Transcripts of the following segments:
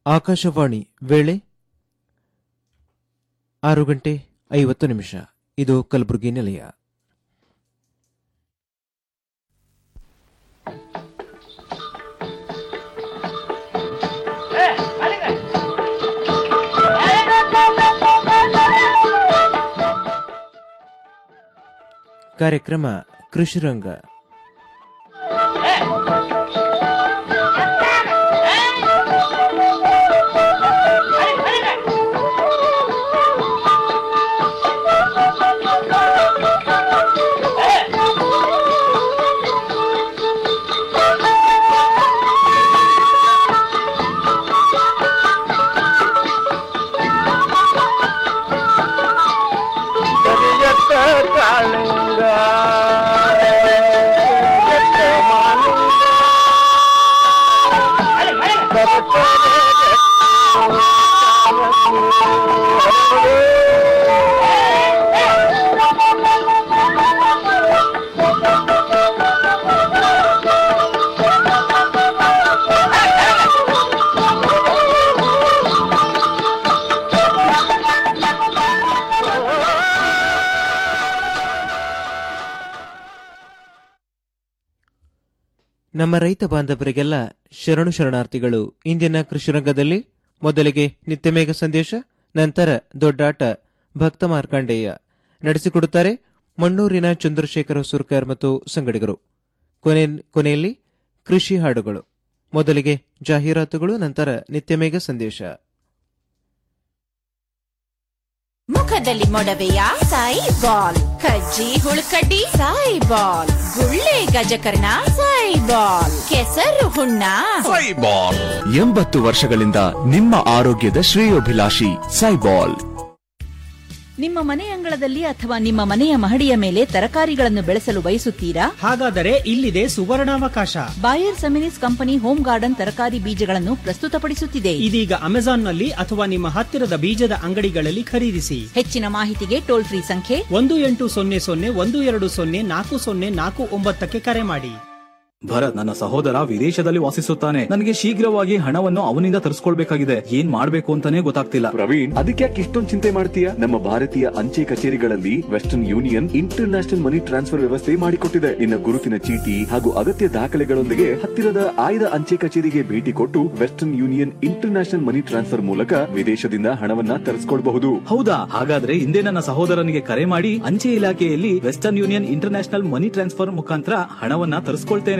ಆಕಾಶವಾಣಿ ವೇಳೆ ಆರು ಗಂಟೆ ಐವತ್ತು ನಿಮಿಷ ಇದು ಕಲಬುರಗಿ ನಿಲಯ ಕಾರ್ಯಕ್ರಮ ಕೃಷಿರಂಗ ಕರಿಯತ್ತ ಕಾಳಿಂಗ ಕರಿಯತ್ತ ಮಾಲಿಂಗ ಬರುತ್ತದೆ ನಮ್ಮ ರೈತ ಬಾಂಧವರಿಗೆಲ್ಲ ಶರಣು ಶರಣಾರ್ಥಿಗಳು ಇಂದಿನ ಕೃಷಿರಂಗದಲ್ಲಿ ಮೊದಲಿಗೆ ನಿತ್ಯಮೇಘ ಸಂದೇಶ ನಂತರ ದೊಡ್ಡಾಟ ಭಕ್ತ ಮಾರ್ಕಾಂಡೇಯ ನಡೆಸಿಕೊಡುತ್ತಾರೆ ಮಣ್ಣೂರಿನ ಚಂದ್ರಶೇಖರ ಸುರ್ಕರ್ ಮತ್ತು ಸಂಗಡಿಗರು ಕೊನೆ ಕೊನೆಯಲ್ಲಿ ಕೃಷಿ ಹಾಡುಗಳು ಮೊದಲಿಗೆ ಜಾಹೀರಾತುಗಳು ನಂತರ ನಿತ್ಯಮೇಘ ಸಂದೇಶ ಮುಖದಲ್ಲಿ ಮೊಡವೆಯ ಸಾಯಿ ಬಾಲ್ ಕಜ್ಜಿ ಹುಳುಕಡ್ಡಿ ಸಾಯಿ ಬಾಲ್ ಗುಳ್ಳೆ ಗಜಕರ್ಣ ಸಾಯಿ ಬಾಲ್ ಕೆಸರು ಹುಣ್ಣ ಸೈಬಾಲ್ ಎಂಬತ್ತು ವರ್ಷಗಳಿಂದ ನಿಮ್ಮ ಆರೋಗ್ಯದ ಶ್ರೇಯೋಭಿಲಾಷಿ ಸೈಬಾಲ್ ನಿಮ್ಮ ಮನೆ ಅಂಗಳದಲ್ಲಿ ಅಥವಾ ನಿಮ್ಮ ಮನೆಯ ಮಹಡಿಯ ಮೇಲೆ ತರಕಾರಿಗಳನ್ನು ಬೆಳೆಸಲು ಬಯಸುತ್ತೀರಾ ಹಾಗಾದರೆ ಇಲ್ಲಿದೆ ಸುವರ್ಣಾವಕಾಶ Bayer Seminis company home garden ತರಕಾರಿ ಬೀಜಗಳನ್ನು ಪ್ರಸ್ತುತಪಡಿಸುತ್ತಿದೆ ಇದೀಗ ಅಮೆಜಾನ್ನಲ್ಲಿ ಅಥವಾ ನಿಮ್ಮ ಹತ್ತಿರದ ಬೀಜದ ಅಂಗಡಿಗಳಲ್ಲಿ ಖರೀದಿಸಿ ಹೆಚ್ಚಿನ ಮಾಹಿತಿಗೆ ಟೋಲ್ ಫ್ರೀ ಸಂಖ್ಯೆ ಒಂದು ಎಂಟು ಸೊನ್ನೆ ಸೊನ್ನೆ ಒಂದು ಎರಡು ಸೊನ್ನೆ ನಾಲ್ಕು ಸೊನ್ನೆ ನಾಲ್ಕು ಒಂಬತ್ತಕ್ಕೆ ಕರೆ ಮಾಡಿ ಭರತ್ ನನ್ನ ಸಹೋದರ ವಿದೇಶದಲ್ಲಿ ವಾಸಿಸುತ್ತಾನೆ ನನಗೆ ಶೀಘ್ರವಾಗಿ ಹಣವನ್ನು ಅವನಿಂದ ತರಿಸ್ಕೊಳ್ಬೇಕಾಗಿದೆ ಏನ್ ಮಾಡ್ಬೇಕು ಅಂತಾನೆ ಗೊತ್ತಾಗ್ತಿಲ್ಲ ಪ್ರವೀಣ್ ಅದಕ್ಕೆ ಯಾಕೆ ಇಷ್ಟೊಂದು ಚಿಂತೆ ಮಾಡ್ತೀಯ ನಮ್ಮ ಭಾರತೀಯ ಅಂಚೆ ಕಚೇರಿಗಳಲ್ಲಿ Western Union international money transfer ವ್ಯವಸ್ಥೆ ಮಾಡಿಕೊಟ್ಟಿದೆ ನಿನ್ನ ಗುರುತಿನ ಚೀಟಿ ಹಾಗೂ ಅಗತ್ಯ ದಾಖಲೆಗಳೊಂದಿಗೆ ಹತ್ತಿರದ ಆಯ್ದ ಅಂಚೆ ಕಚೇರಿಗೆ ಭೇಟಿ ಕೊಟ್ಟು Western Union international money transfer ಮೂಲಕ ವಿದೇಶದಿಂದ ಹಣವನ್ನ ತರಿಸ್ಕೊಳ್ಬಹುದು ಹೌದಾ ಹಾಗಾದ್ರೆ ಹಿಂದೆ ನನ್ನ ಸಹೋದರನಿಗೆ ಕರೆ ಮಾಡಿ ಅಂಚೆ ಇಲಾಖೆಯಲ್ಲಿ Western Union international money transfer ಮುಖಾಂತರ ಹಣವನ್ನ ತರಿಸ್ಕೊಳ್ತೇನೆ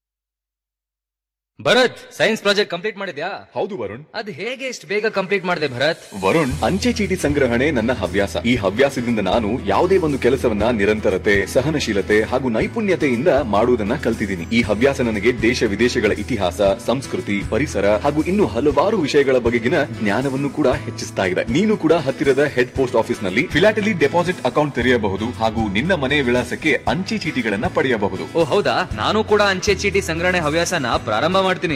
ಭರತ್ ಸೈನ್ಸ್ ಪ್ರಾಜೆಕ್ಟ್ ಕಂಪ್ಲೀಟ್ ಮಾಡಿದ್ಯಾ ಹೌದು ವರುಣ್ ಅದ್ ಹೇಗೆ ಇಷ್ಟು ಬೇಗ ಕಂಪ್ಲೀಟ್ ಮಾಡಿದೆ ಭರತ್ ವರುಣ್ ಅಂಚೆ ಚೀಟಿ ಸಂಗ್ರಹಣೆ ನನ್ನ ಹವ್ಯಾಸ ಈ ಹವ್ಯಾಸದಿಂದ ನಾನು ಯಾವುದೇ ಒಂದು ಕೆಲಸವನ್ನ ನಿರಂತರತೆ ಸಹನಶೀಲತೆ ಹಾಗೂ ನೈಪುಣ್ಯತೆಯಿಂದ ಮಾಡುವುದನ್ನ ಕಲ್ತಿದ್ದೀನಿ ಈ ಹವ್ಯಾಸ ನನಗೆ ದೇಶ ವಿದೇಶಗಳ ಇತಿಹಾಸ ಸಂಸ್ಕೃತಿ ಪರಿಸರ ಹಾಗೂ ಇನ್ನು ಹಲವಾರು ವಿಷಯಗಳ ಬಗೆಗಿನ ಜ್ಞಾನವನ್ನು ಕೂಡ ಹೆಚ್ಚಿಸ್ತಾ ಇದೆ ನೀನು ಕೂಡ ಹತ್ತಿರದ ಹೆಡ್ ಪೋಸ್ಟ್ ಆಫೀಸ್ ನಲ್ಲಿ ಫಿಲಾಟಲಿ ಡೆಪಾಸಿಟ್ ಅಕೌಂಟ್ ತೆರೆಯಬಹುದು ಹಾಗೂ ನಿನ್ನ ಮನೆ ವಿಳಾಸಕ್ಕೆ ಅಂಚೆ ಚೀಟಿಗಳನ್ನ ಪಡೆಯಬಹುದು ಓ ಹೌದಾ ನಾನು ಕೂಡ ಅಂಚೆ ಚೀಟಿ ಸಂಗ್ರಹಣೆ ಹವ್ಯಾಸನ ಪ್ರಾರಂಭ ಮಾಡ್ತೀನಿ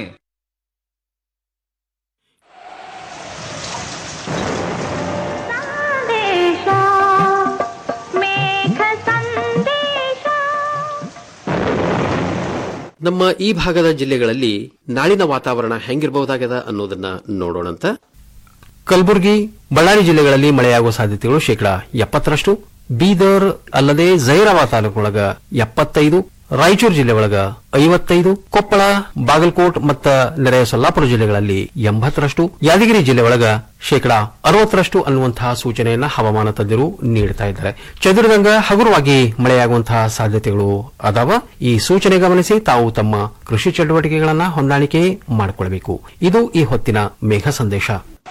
ನಮ್ಮ ಈ ಭಾಗದ ಜಿಲ್ಲೆಗಳಲ್ಲಿ ನಾಳಿನ ವಾತಾವರಣ ಹೆಂಗಿರಬಹುದಾಗದ ಅನ್ನೋದನ್ನ ನೋಡೋಣಂತ ಕಲಬುರಗಿ ಬಳ್ಳಾರಿ ಜಿಲ್ಲೆಗಳಲ್ಲಿ ಮಳೆಯಾಗುವ ಸಾಧ್ಯತೆಗಳು ಶೇಕಡಾ ಎಪ್ಪತ್ತರಷ್ಟು ಬೀದರ್ ಅಲ್ಲದೆ ಜೈರಾಬಾದ್ ತಾಲೂಕೊಳಗ ಎಪ್ಪತ್ತೈದು ರಾಯಚೂರು ಜಿಲ್ಲೆ ಒಳಗ ಐವತ್ತೈದು ಕೊಪ್ಪಳ ಬಾಗಲಕೋಟ್ ಮತ್ತು ನೆರೆಯ ಸೊಲ್ಲಾಪುರ ಜಿಲ್ಲೆಗಳಲ್ಲಿ ಎಂಬತ್ತರಷ್ಟು ಯಾದಗಿರಿ ಜಿಲ್ಲೆ ಒಳಗ ಶೇಕಡಾ ಅರವತ್ತರಷ್ಟು ಅನ್ನುವಂತಹ ಸೂಚನೆಯನ್ನ ಹವಾಮಾನ ತಜ್ಞರು ನೀಡುತ್ತಾ ಇದ್ದಾರೆ ಚದುರಿದಂಗ ಹಗುರವಾಗಿ ಮಳೆಯಾಗುವಂತಹ ಸಾಧ್ಯತೆಗಳು ಅದಾವ ಈ ಸೂಚನೆ ಗಮನಿಸಿ ತಾವು ತಮ್ಮ ಕೃಷಿ ಚಟುವಟಿಕೆಗಳನ್ನ ಹೊಂದಾಣಿಕೆ ಮಾಡಿಕೊಳ್ಳಬೇಕು ಇದು ಈ ಹೊತ್ತಿನ ಮೇಘ ಸಂದೇಶ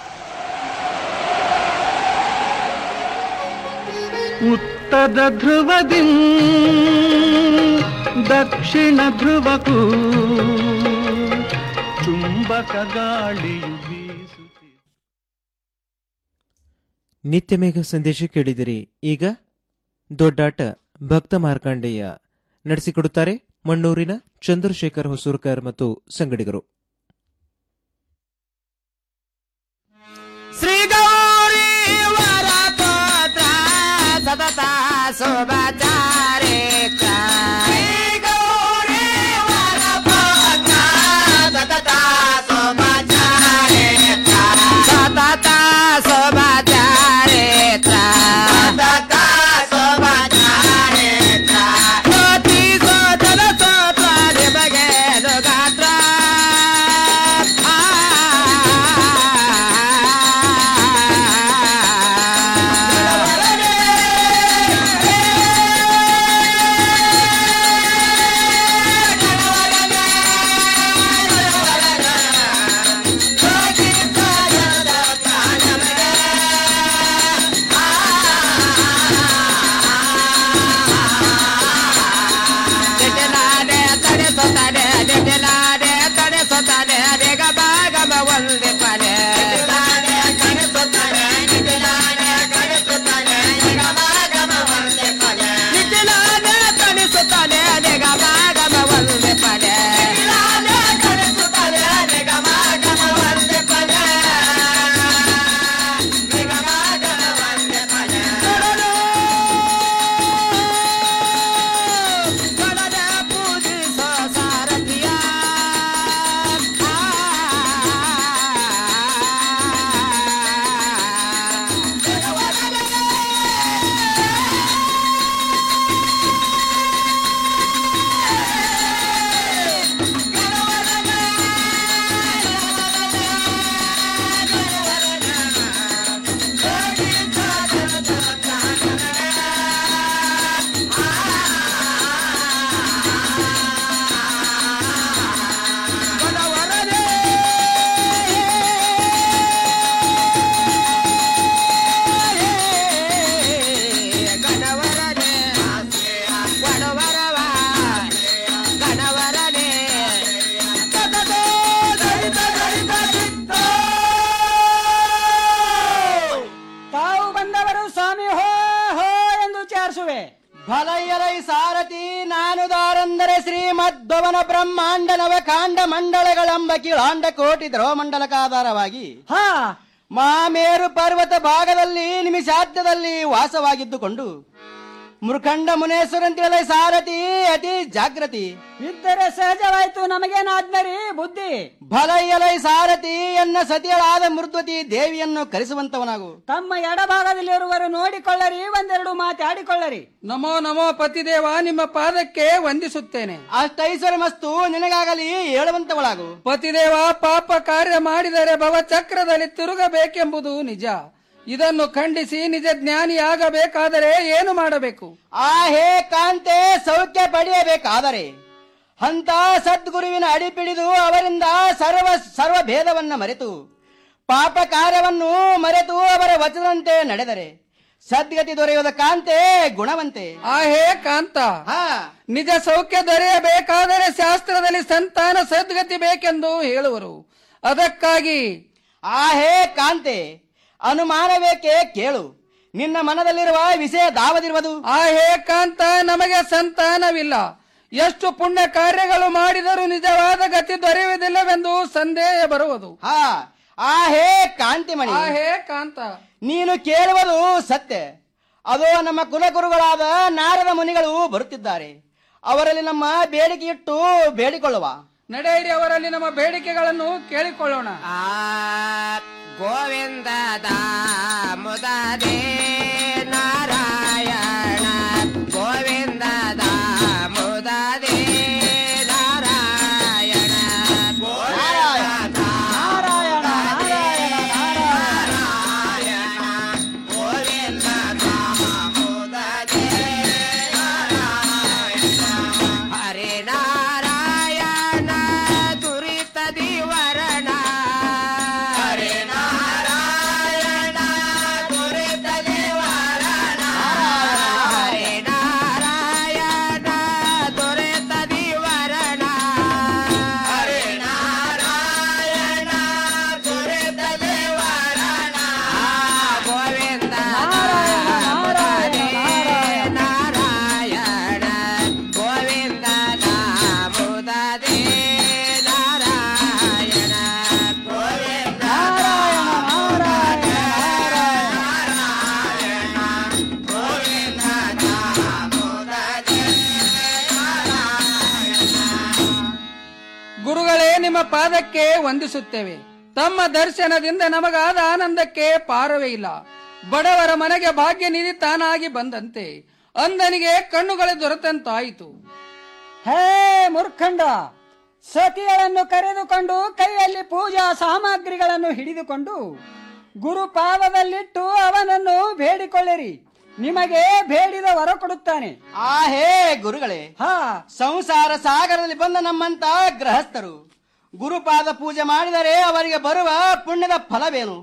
ಉತ್ತರ ಧ್ರುವದಿ ದಕ್ಷಿಣ ಧ್ರುವಕ್ಕೂ ಚುಂಬಕ ಗಾಳಿಯು ಬೀಸುತ್ತಿದೆ ನಿತ್ಯಮೇಘ ಸಂದೇಶ ಕೇಳಿದಿರಿ ಈಗ ದೊಡ್ಡಾಟ ಭಕ್ತ ಮಾರ್ಕಾಂಡೇಯ ನಡೆಸಿಕೊಡುತ್ತಾರೆ ಮಣ್ಣೂರಿನ ಚಂದ್ರಶೇಖರ್ ಹೊಸೂರ್ಕರ್ ಮತ್ತು ಸಂಗಡಿಗರು ಶ್ರೀ ಗೌರಿ ವರಪೋತ್ರ ಸತತ ಶುಭಚಾರಿಕ ಶ್ರೀ ಗೌರಿ ವರಪೋತ್ರ ಸತತ ಶುಭಚಾರಿಕ ಹೇಳು ಸ್ವಾಮಿ ಹೋ ಹೋ ಎಂದು ಚಾರಿಸುವೆ ಭಲಯ್ಯಲೈ ಸಾರಥಿ ನಾನು ದಾರಂದರೆ ಶ್ರೀಮದ್ಭವನ ಬ್ರಹ್ಮಾಂಡ ನವಕಾಂಡ ಮಂಡಳಗಳೆಂಬ ಕೀಳಾಂಡ ಕೋಟಿ ಧ್ರುವಮಂಡಲಕಾಧಾರವಾಗಿ ಹಾ ಮಾಮೇರು ಪರ್ವತ ಭಾಗದಲ್ಲಿ ನಿಮಿಷಾದ್ಯದಲ್ಲಿ ವಾಸವಾಗಿದ್ದುಕೊಂಡು ಮೃಖಂಡ ಮುನೇಶ್ವರಂತಿಳದ ಸಾರಥಿ ಅತಿ ಜಾಗೃತಿ ಇದ್ದರೆ ಸಹಜವಾಯ್ತು ನಮಗೇನಾದ್ಮರಿ ಬುದ್ಧಿ ಭಲಯ್ಯಲೈ ಸಾರಥಿ ಎನ್ನ ಸತಿಯಳಾದ ಮೃದ್ವತಿ ದೇವಿಯನ್ನು ಕರೆಸುವಂತವನಾಗು ತಮ್ಮ ಎಡಭಾಗದಲ್ಲಿರುವರು ನೋಡಿಕೊಳ್ಳರಿ ಒಂದೆರಡು ಮಾತಾಡಿಕೊಳ್ಳರಿ ನಮೋ ನಮೋ ಪತಿದೇವ ನಿಮ್ಮ ಪಾದಕ್ಕೆ ವಂದಿಸುತ್ತೇನೆ ಅಷ್ಟೈಶ್ವರ್ಯ ಮಸ್ತು ನಿನಗಾಗಲಿ ಹೇಳುವಂತವಳಾಗು ಪತಿದೇವ ಪಾಪ ಕಾರ್ಯ ಮಾಡಿದರೆ ಭವಚಕ್ರದಲ್ಲಿ ತಿರುಗಬೇಕೆಂಬುದು ನಿಜ ಇದನ್ನು ಖಂಡಿಸಿ ನಿಜ ಜ್ಞಾನಿಯಾಗಬೇಕಾದರೆ ಏನು ಮಾಡಬೇಕು ಆ ಹೇ ಕಾಂತೆ ಸೌಖ್ಯ ಪಡೆಯಬೇಕಾದರೆ ಅಂತ ಸದ್ಗುರುವಿನ ಅಡಿಪಿಡಿದು ಅವರಿಂದ ಸರ್ವ ಸರ್ವ ಭೇದವನ್ನ ಮರೆತು ಪಾಪ ಕಾರ್ಯವನ್ನು ಮರೆತು ಅವರ ವಚನದಂತೆ ನಡೆದರೆ ಸದ್ಗತಿ ದೊರೆಯುವುದ ಕಾಂತೆ ಗುಣವಂತೆ ಆ ಹೇ ಕಾಂತ ನಿಜ ಸೌಖ್ಯ ದೊರೆಯಬೇಕಾದರೆ ಶಾಸ್ತ್ರದಲ್ಲಿ ಸಂತಾನ ಸದ್ಗತಿ ಬೇಕೆಂದು ಹೇಳುವರು ಅದಕ್ಕಾಗಿ ಆ ಹೇ ಕಾಂತೆ ಅನುಮಾನವೇಕೆ ಕೇಳು ನಿನ್ನ ಮನದಲ್ಲಿರುವ ವಿಷಯ ದಾವದಿರುವುದು ಆ ಹೇ ಕಾಂತ ನಮಗೆ ಸಂತಾನವಿಲ್ಲ ಎಷ್ಟು ಪುಣ್ಯ ಕಾರ್ಯಗಳು ಮಾಡಿದರೂ ನಿಜವಾದ ಗತಿ ದೊರೆಯುವುದಿಲ್ಲವೆಂದು ಸಂದೇಹ ಬರುವುದು ಹಾ ಆ ಹೇ ಕಾಂತಿಮಣಿ ಆ ಹೇ ಕಾಂತ ನೀನು ಕೇಳುವುದು ಸತ್ಯ ಅದು ನಮ್ಮ ಕುಲಗುರುಗಳಾದ ನಾರದ ಮುನಿಗಳು ಬರುತ್ತಿದ್ದಾರೆ ಅವರಲ್ಲಿ ನಮ್ಮ ಬೇಡಿಕೆ ಇಟ್ಟು ಬೇಡಿಕೊಳ್ಳುವ ನಡೆಯಿರಿ ಅವರಲ್ಲಿ ನಮ್ಮ ಬೇಡಿಕೆಗಳನ್ನು ಕೇಳಿಕೊಳ್ಳೋಣ ಗೋವಿಂದ ಮುದದೆ ನಾರಾಯಣ ಗೋವಿಂದ ಮುದದೆ ನಾರಾಯಣ ಗೋವಿಂದ ನಾರಾಯಣ ಗೋವಿಂದ ಮುದದೆ ಹರೇ ನಾರಾಯಣ ದುರಿತ ದಿವರಣ ಹರೇ ನಾರಾಯಣ ದುರಿತ ದಿವರಣ ಹರೇ ನಾರಾಯಣ ದುರಿತ ದಿವರಣ ಹರೇ ನಾರಾಯಣ ದುರಿತ ದಿವರಣ ಗೋವಿಂದ ನಾರಾಯಣ ನಾರಾಯಣ ಗೋವಿಂದ ಮುದದೆ ನಾರಾಯಣ ಗೋವಿಂದ ಗುರುಗಳೇ ನಿಮ್ಮ ಪಾದಕ್ಕೆ ವಂದಿಸುತ್ತೇವೆ ತಮ್ಮ ದರ್ಶನದಿಂದ ನಮಗಾದ ಆನಂದಕ್ಕೆ ಪಾರವೇ ಇಲ್ಲ ಬಡವರ ಮನೆಗೆ ಭಾಗ್ಯ ನಿಧಿ ತಾನಾಗಿ ಬಂದಂತೆ ಅಂದನಿಗೆ ಕಣ್ಣುಗಳೇ ದೊರೆತಂತಾಯಿತು ಹೇ ಮೂರ್ಖಂಡ ಸತಿಯಳನ್ನು ಕರೆದುಕೊಂಡು ಕೈಯಲ್ಲಿ ಪೂಜಾ ಸಾಮಗ್ರಿಗಳನ್ನು ಹಿಡಿದುಕೊಂಡು ಗುರುಪಾದದಲ್ಲಿಟ್ಟು ಅವನನ್ನು ಬೇಡಿಕೊಳ್ಳಿರಿ ನಿಮಗೆ ಬೇಡಿದ ವರ ಕೊಡುತ್ತಾನೆ ಆ ಹೇ ಗುರುಗಳೇ ಹಾ ಸಂಸಾರ ಸಾಗರದಲ್ಲಿ ಬಂದ ನಮ್ಮಂತ ಗೃಹಸ್ಥರು ಗುರುಪಾದ ಪೂಜೆ ಮಾಡಿದರೆ ಅವರಿಗೆ ಬರುವ ಪುಣ್ಯದ ಫಲವೇನು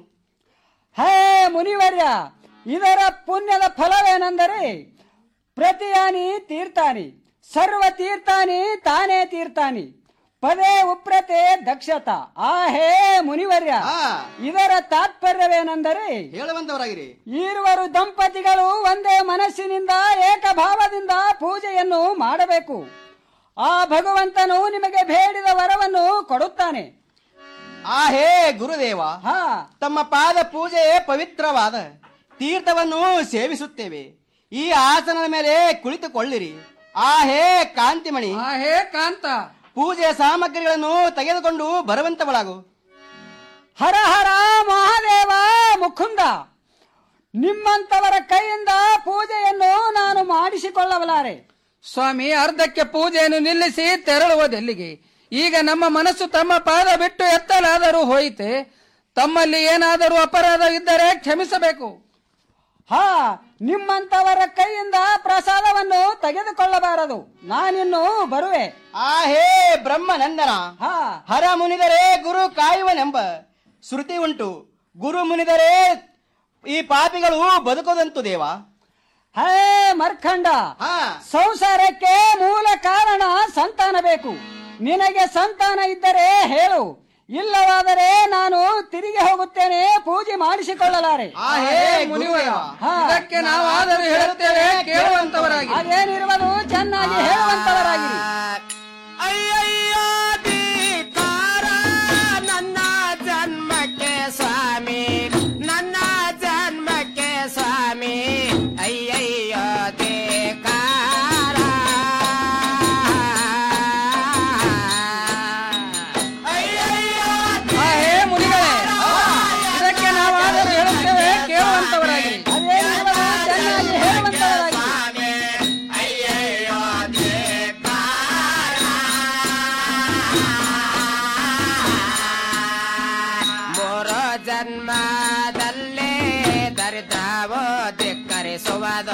ಹೇ ಮುನಿವರ್ಯ ಇದರ ಪುಣ್ಯದ ಫಲವೇನೆಂದರೆ ಪ್ರತಿಯಾನಿ ತೀರ್ಥಾನಿ ಸರ್ವ ತೀರ್ಥಾನಿ ತಾನೇ ತೀರ್ಥಾನಿ ಪದೇ ಉಪ್ರತೆ ದಕ್ಷತ ಆ ಹೇ ಮುನಿವರ್ಯ ಇದರ ತಾತ್ಪರ್ಯವೇನೆಂದರೆ ಹೇಳುವಂತವರಾಗಿರಿ ಈರುವರು ದಂಪತಿಗಳು ಒಂದೇ ಮನಸ್ಸಿನಿಂದ ಏಕಭಾವದಿಂದ ಪೂಜೆಯನ್ನು ಮಾಡಬೇಕು ಆ ಭಗವಂತನು ನಿಮಗೆ ಬೇಡಿದ ವರವನ್ನು ಕೊಡುತ್ತಾನೆ ಆ ಹೇ ಗುರುದೇವ ತಮ್ಮ ಪಾದ ಪೂಜೆ ಪವಿತ್ರವಾದ ತೀರ್ಥವನ್ನು ಸೇವಿಸುತ್ತೇವೆ ಈ ಆಸನದ ಮೇಲೆ ಕುಳಿತುಕೊಳ್ಳಿರಿ ಆ ಹೇ ಕಾಂತಿಮಣಿ ಆ ಹೇ ಕಾಂತ ಪೂಜೆಯ ಸಾಮಗ್ರಿಗಳನ್ನು ತೆಗೆದುಕೊಂಡು ಬರುವಂತವಳಾಗು ಹರ ಹರ ಮಹಾದೇವ ಮುಕುಂದ ನಿಮ್ಮಂತವರ ಕೈಯಿಂದ ಪೂಜೆಯನ್ನು ನಾನು ಮಾಡಿಸಿಕೊಳ್ಳಬಲಾರೆ ಸ್ವಾಮಿ ಅರ್ಧಕ್ಕೆ ಪೂಜೆಯನ್ನು ನಿಲ್ಲಿಸಿ ತೆರಳುವುದೆಲ್ಲಿಗೆ ಈಗ ನಮ್ಮ ಮನಸ್ಸು ತಮ್ಮ ಪಾದ ಬಿಟ್ಟು ಎತ್ತಲಾದರೂ ಹೋಯಿತೆ ತಮ್ಮಲ್ಲಿ ಏನಾದರೂ ಅಪರಾಧ ಇದ್ದರೆ ಕ್ಷಮಿಸಬೇಕು ಹಾ ನಿಮ್ಮಂತವರ ಕೈಯಿಂದ ಪ್ರಸಾದವನ್ನು ತೆಗೆದುಕೊಳ್ಳಬಾರದು ನಾನಿನ್ನು ಬರುವೆ ಆ ಹೇ ಬ್ರಹ್ಮನಂದನ ಹರ ಮುನಿದರೆ ಗುರು ಕಾಯುವನೆಂಬ ಶ್ರುತಿ ಉಂಟು ಗುರು ಮುನಿದರೆ ಈ ಪಾಪಿಗಳು ಬದುಕದಂತು ದೇವ ಹೇ ಮರ್ಖಂಡ ಸಂಸಾರಕ್ಕೆ ಮೂಲ ಕಾರಣ ಸಂತಾನ ಬೇಕು ನಿನಗೆ ಸಂತಾನ ಇದ್ದರೆ ಹೇಳು ಇಲ್ಲವಾದರೆ ನಾನು ತಿರುಗಿ ಹೋಗುತ್ತೇನೆ ಪೂಜೆ ಮಾಡಿಸಿಕೊಳ್ಳಲಾರೆ ಹೇ ಮುನಿವರ ಇದಕ್ಕೆ ನಾವಾದರೂ ಹೇಳುತ್ತೇವೆ ಕೇಳುವಂತವರಾಗಿ ಅದೇನಿರುವುದು ಚೆನ್ನಾಗಿ ಹೇಳುವಂತವರಾಗಿರಿ ಅಯ್ಯಯ್ಯೋ ಧಿಕ್ಕಾರ ನನ್ನ ಜನ್ಮಕ್ಕೆ ಸ್ವಾಮಿ ನನ್ನ ಜನ್ಮಕ್ಕೆ ಸ್ವಾಮಿ ಅಯ್ಯಯ್ಯೋ ಧಿಕ್ಕಾರ ಅಯ್ಯಯ್ಯೋ ಹೇ ಮುನಿಗಳೇ ಇದಕ್ಕೆ ನಾವಾದರೂ ಹೇಳುತ್ತೇವೆ ಕೇಳುವಂತವರಾಗಿ ಅದೇನಿರುವುದು ಚೆನ್ನಾಗಿ ಹೇಳುವಂತವರಾಗಿರಿ ಅಯ್ಯಯ್ಯೋ ಮೂರು ಜನ್ಮದಲ್ಲೇ ದರಿದ್ರವೋ ಧಿಕ್ಕರಿಸುವುದು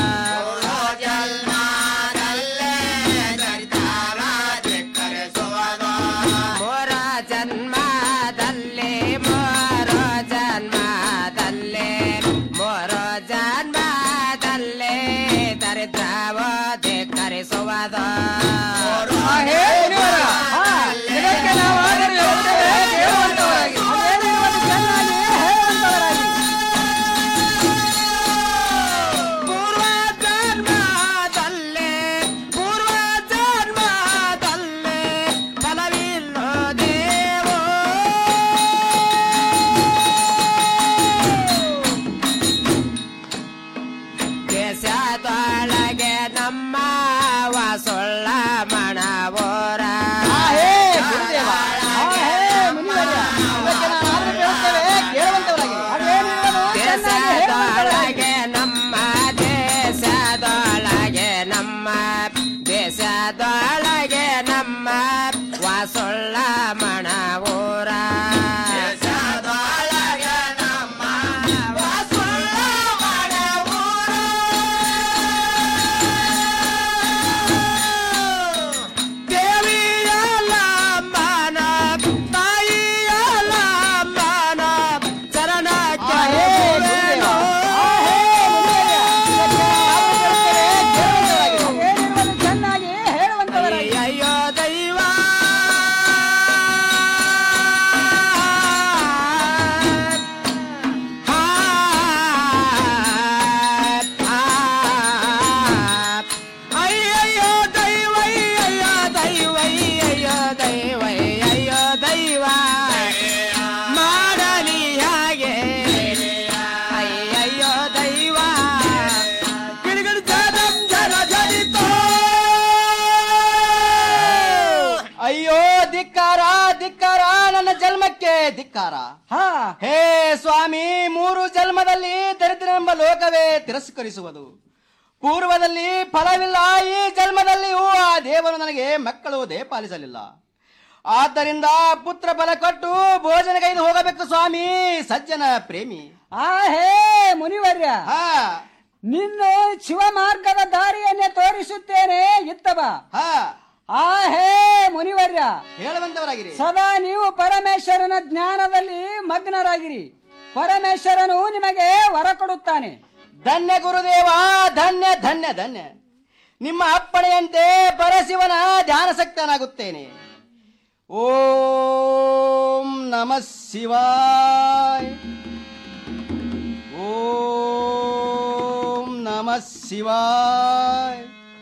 ಜನ್ಮದಲ್ಲೇ ದರಿದ್ರವ ಧಿಕ್ಕರಿಸುವುದು ಮೂರ ಜನ್ಮದಲ್ಲಿ ಮೂರು ಜನ್ಮದಲ್ಲಿ ಮೂರು ಜನ್ಮದಲ್ಲಿ ದರಿದ್ರವೋ ಧಿಕ್ಕರಿಸುವುದು ಹೇ ಮುನಿವರ ಇದಕ್ಕೆ ನಾವಾದರೂ ಹೇಳುತ್ತೇವೆ ಕೇಳುವಂತವರಾಗಿ ಅದೇನಿರುವುದು ಚೆನ್ನಾಗಿ ಹೇಳುವಂತವರಾಗಿರಿ ಪೂರ್ವ ಜನ್ಮದಲ್ಲೇ ಪೂರ್ವ ಜನ್ಮದಲ್ಲೇ ಫಲವಿಲ್ಲೋ ದೇವೋ ದೇಶದೊಳಗೆ ನಮ್ಮ ವಾಸೊಳ್ಳ ಮಣವೋರ ದೇಶದೊಳಗೆ ನಮ್ಮ ದೇಶದೊಳಗೆ ನಮ್ಮ ದೇಶದೊಳಗೆ ನಮ್ಮ ವಾಸೊಳ್ಳ ಮಣವೂರ ದೇಶದೊಳಗೆ ನಮ್ಮ ವಾಸೊಳ್ಳ ದೇವಿಯ ಲಂಬನ ತಾಯಿಯ ಲಂಬನ ಚರಣ ಅದೇನಿರುವುದು ಚೆನ್ನಾಗಿ ಹೇಳುವಂತವರಾಗಿರಿ ಅಯ್ಯೋ ದೈವ ಅಯ್ಯಯ್ಯೋ ದೈವ ಅಯ್ಯೋ ದೈವ ಅಯ್ಯೋ ದೈವ ಅಯ್ಯೋ ದೈವ ಮಾಡಲಿ ಹಾಗೆ ಅಯ್ಯಯ್ಯೋ ದೈವ ಗಿಡಗಿಡ ಜನ ಜನ ಜನಿತೋ ಅಯ್ಯೋ ಧಿಕ್ಕಾರ ಧಿಕ್ಕಾರ ನನ್ನ ಜನ್ಮಕ್ಕೆ ಧಿಕ್ಕಾರ ಹೇ ಸ್ವಾಮಿ ಮೂರು ಜನ್ಮದಲ್ಲಿ ದರಿದ್ರನೆಂಬ ಲೋಕವೇ ತಿರಸ್ಕರಿಸುವುದು ಪೂರ್ವದಲ್ಲಿ ಫಲವಿಲ್ಲ ಈ ಜನ್ಮದಲ್ಲಿಯೂ ಆ ದೇವರು ನನಗೆ ಮಕ್ಕಳು ದೇಪಾಲಿಸಲಿಲ್ಲ ಆದ್ದರಿಂದ ಪುತ್ರ ಫಲ ಕೊಟ್ಟು ಭೋಜನಗೈದು ಹೋಗಬೇಕು ಸ್ವಾಮಿ ಸಜ್ಜನ ಪ್ರೇಮಿ ಆ ಹೇ ಮುನಿವರ್ಯ ನಿನ್ನ ಶಿವ ಮಾರ್ಗದ ದಾರಿಯನ್ನೇ ತೋರಿಸುತ್ತೇನೆ ಇತ್ತವ ಆ ಹೇ ಮುನಿವರ್ಯ ಹೇಳುವಂತವರಾಗಿರಿ ಸದಾ ನೀವು ಪರಮೇಶ್ವರನ ಜ್ಞಾನದಲ್ಲಿ ಮಗ್ನರಾಗಿರಿ ಪರಮೇಶ್ವರನು ನಿಮಗೆ ವರ ಕೊಡುತ್ತಾನೆ ಧನ್ಯ ಗುರುದೇವ ಧನ್ಯ ಧನ್ಯ ಧನ್ಯ ನಿಮ್ಮ ಅಪ್ಪಣೆಯಂತೆ ಪರಶಿವನ ಧ್ಯಾನಸಕ್ತನಾಗುತ್ತೇನೆ ಓಂ ನಮ ಶಿವಾಯ ಓಂ ನಮ ಶಿವಾಯ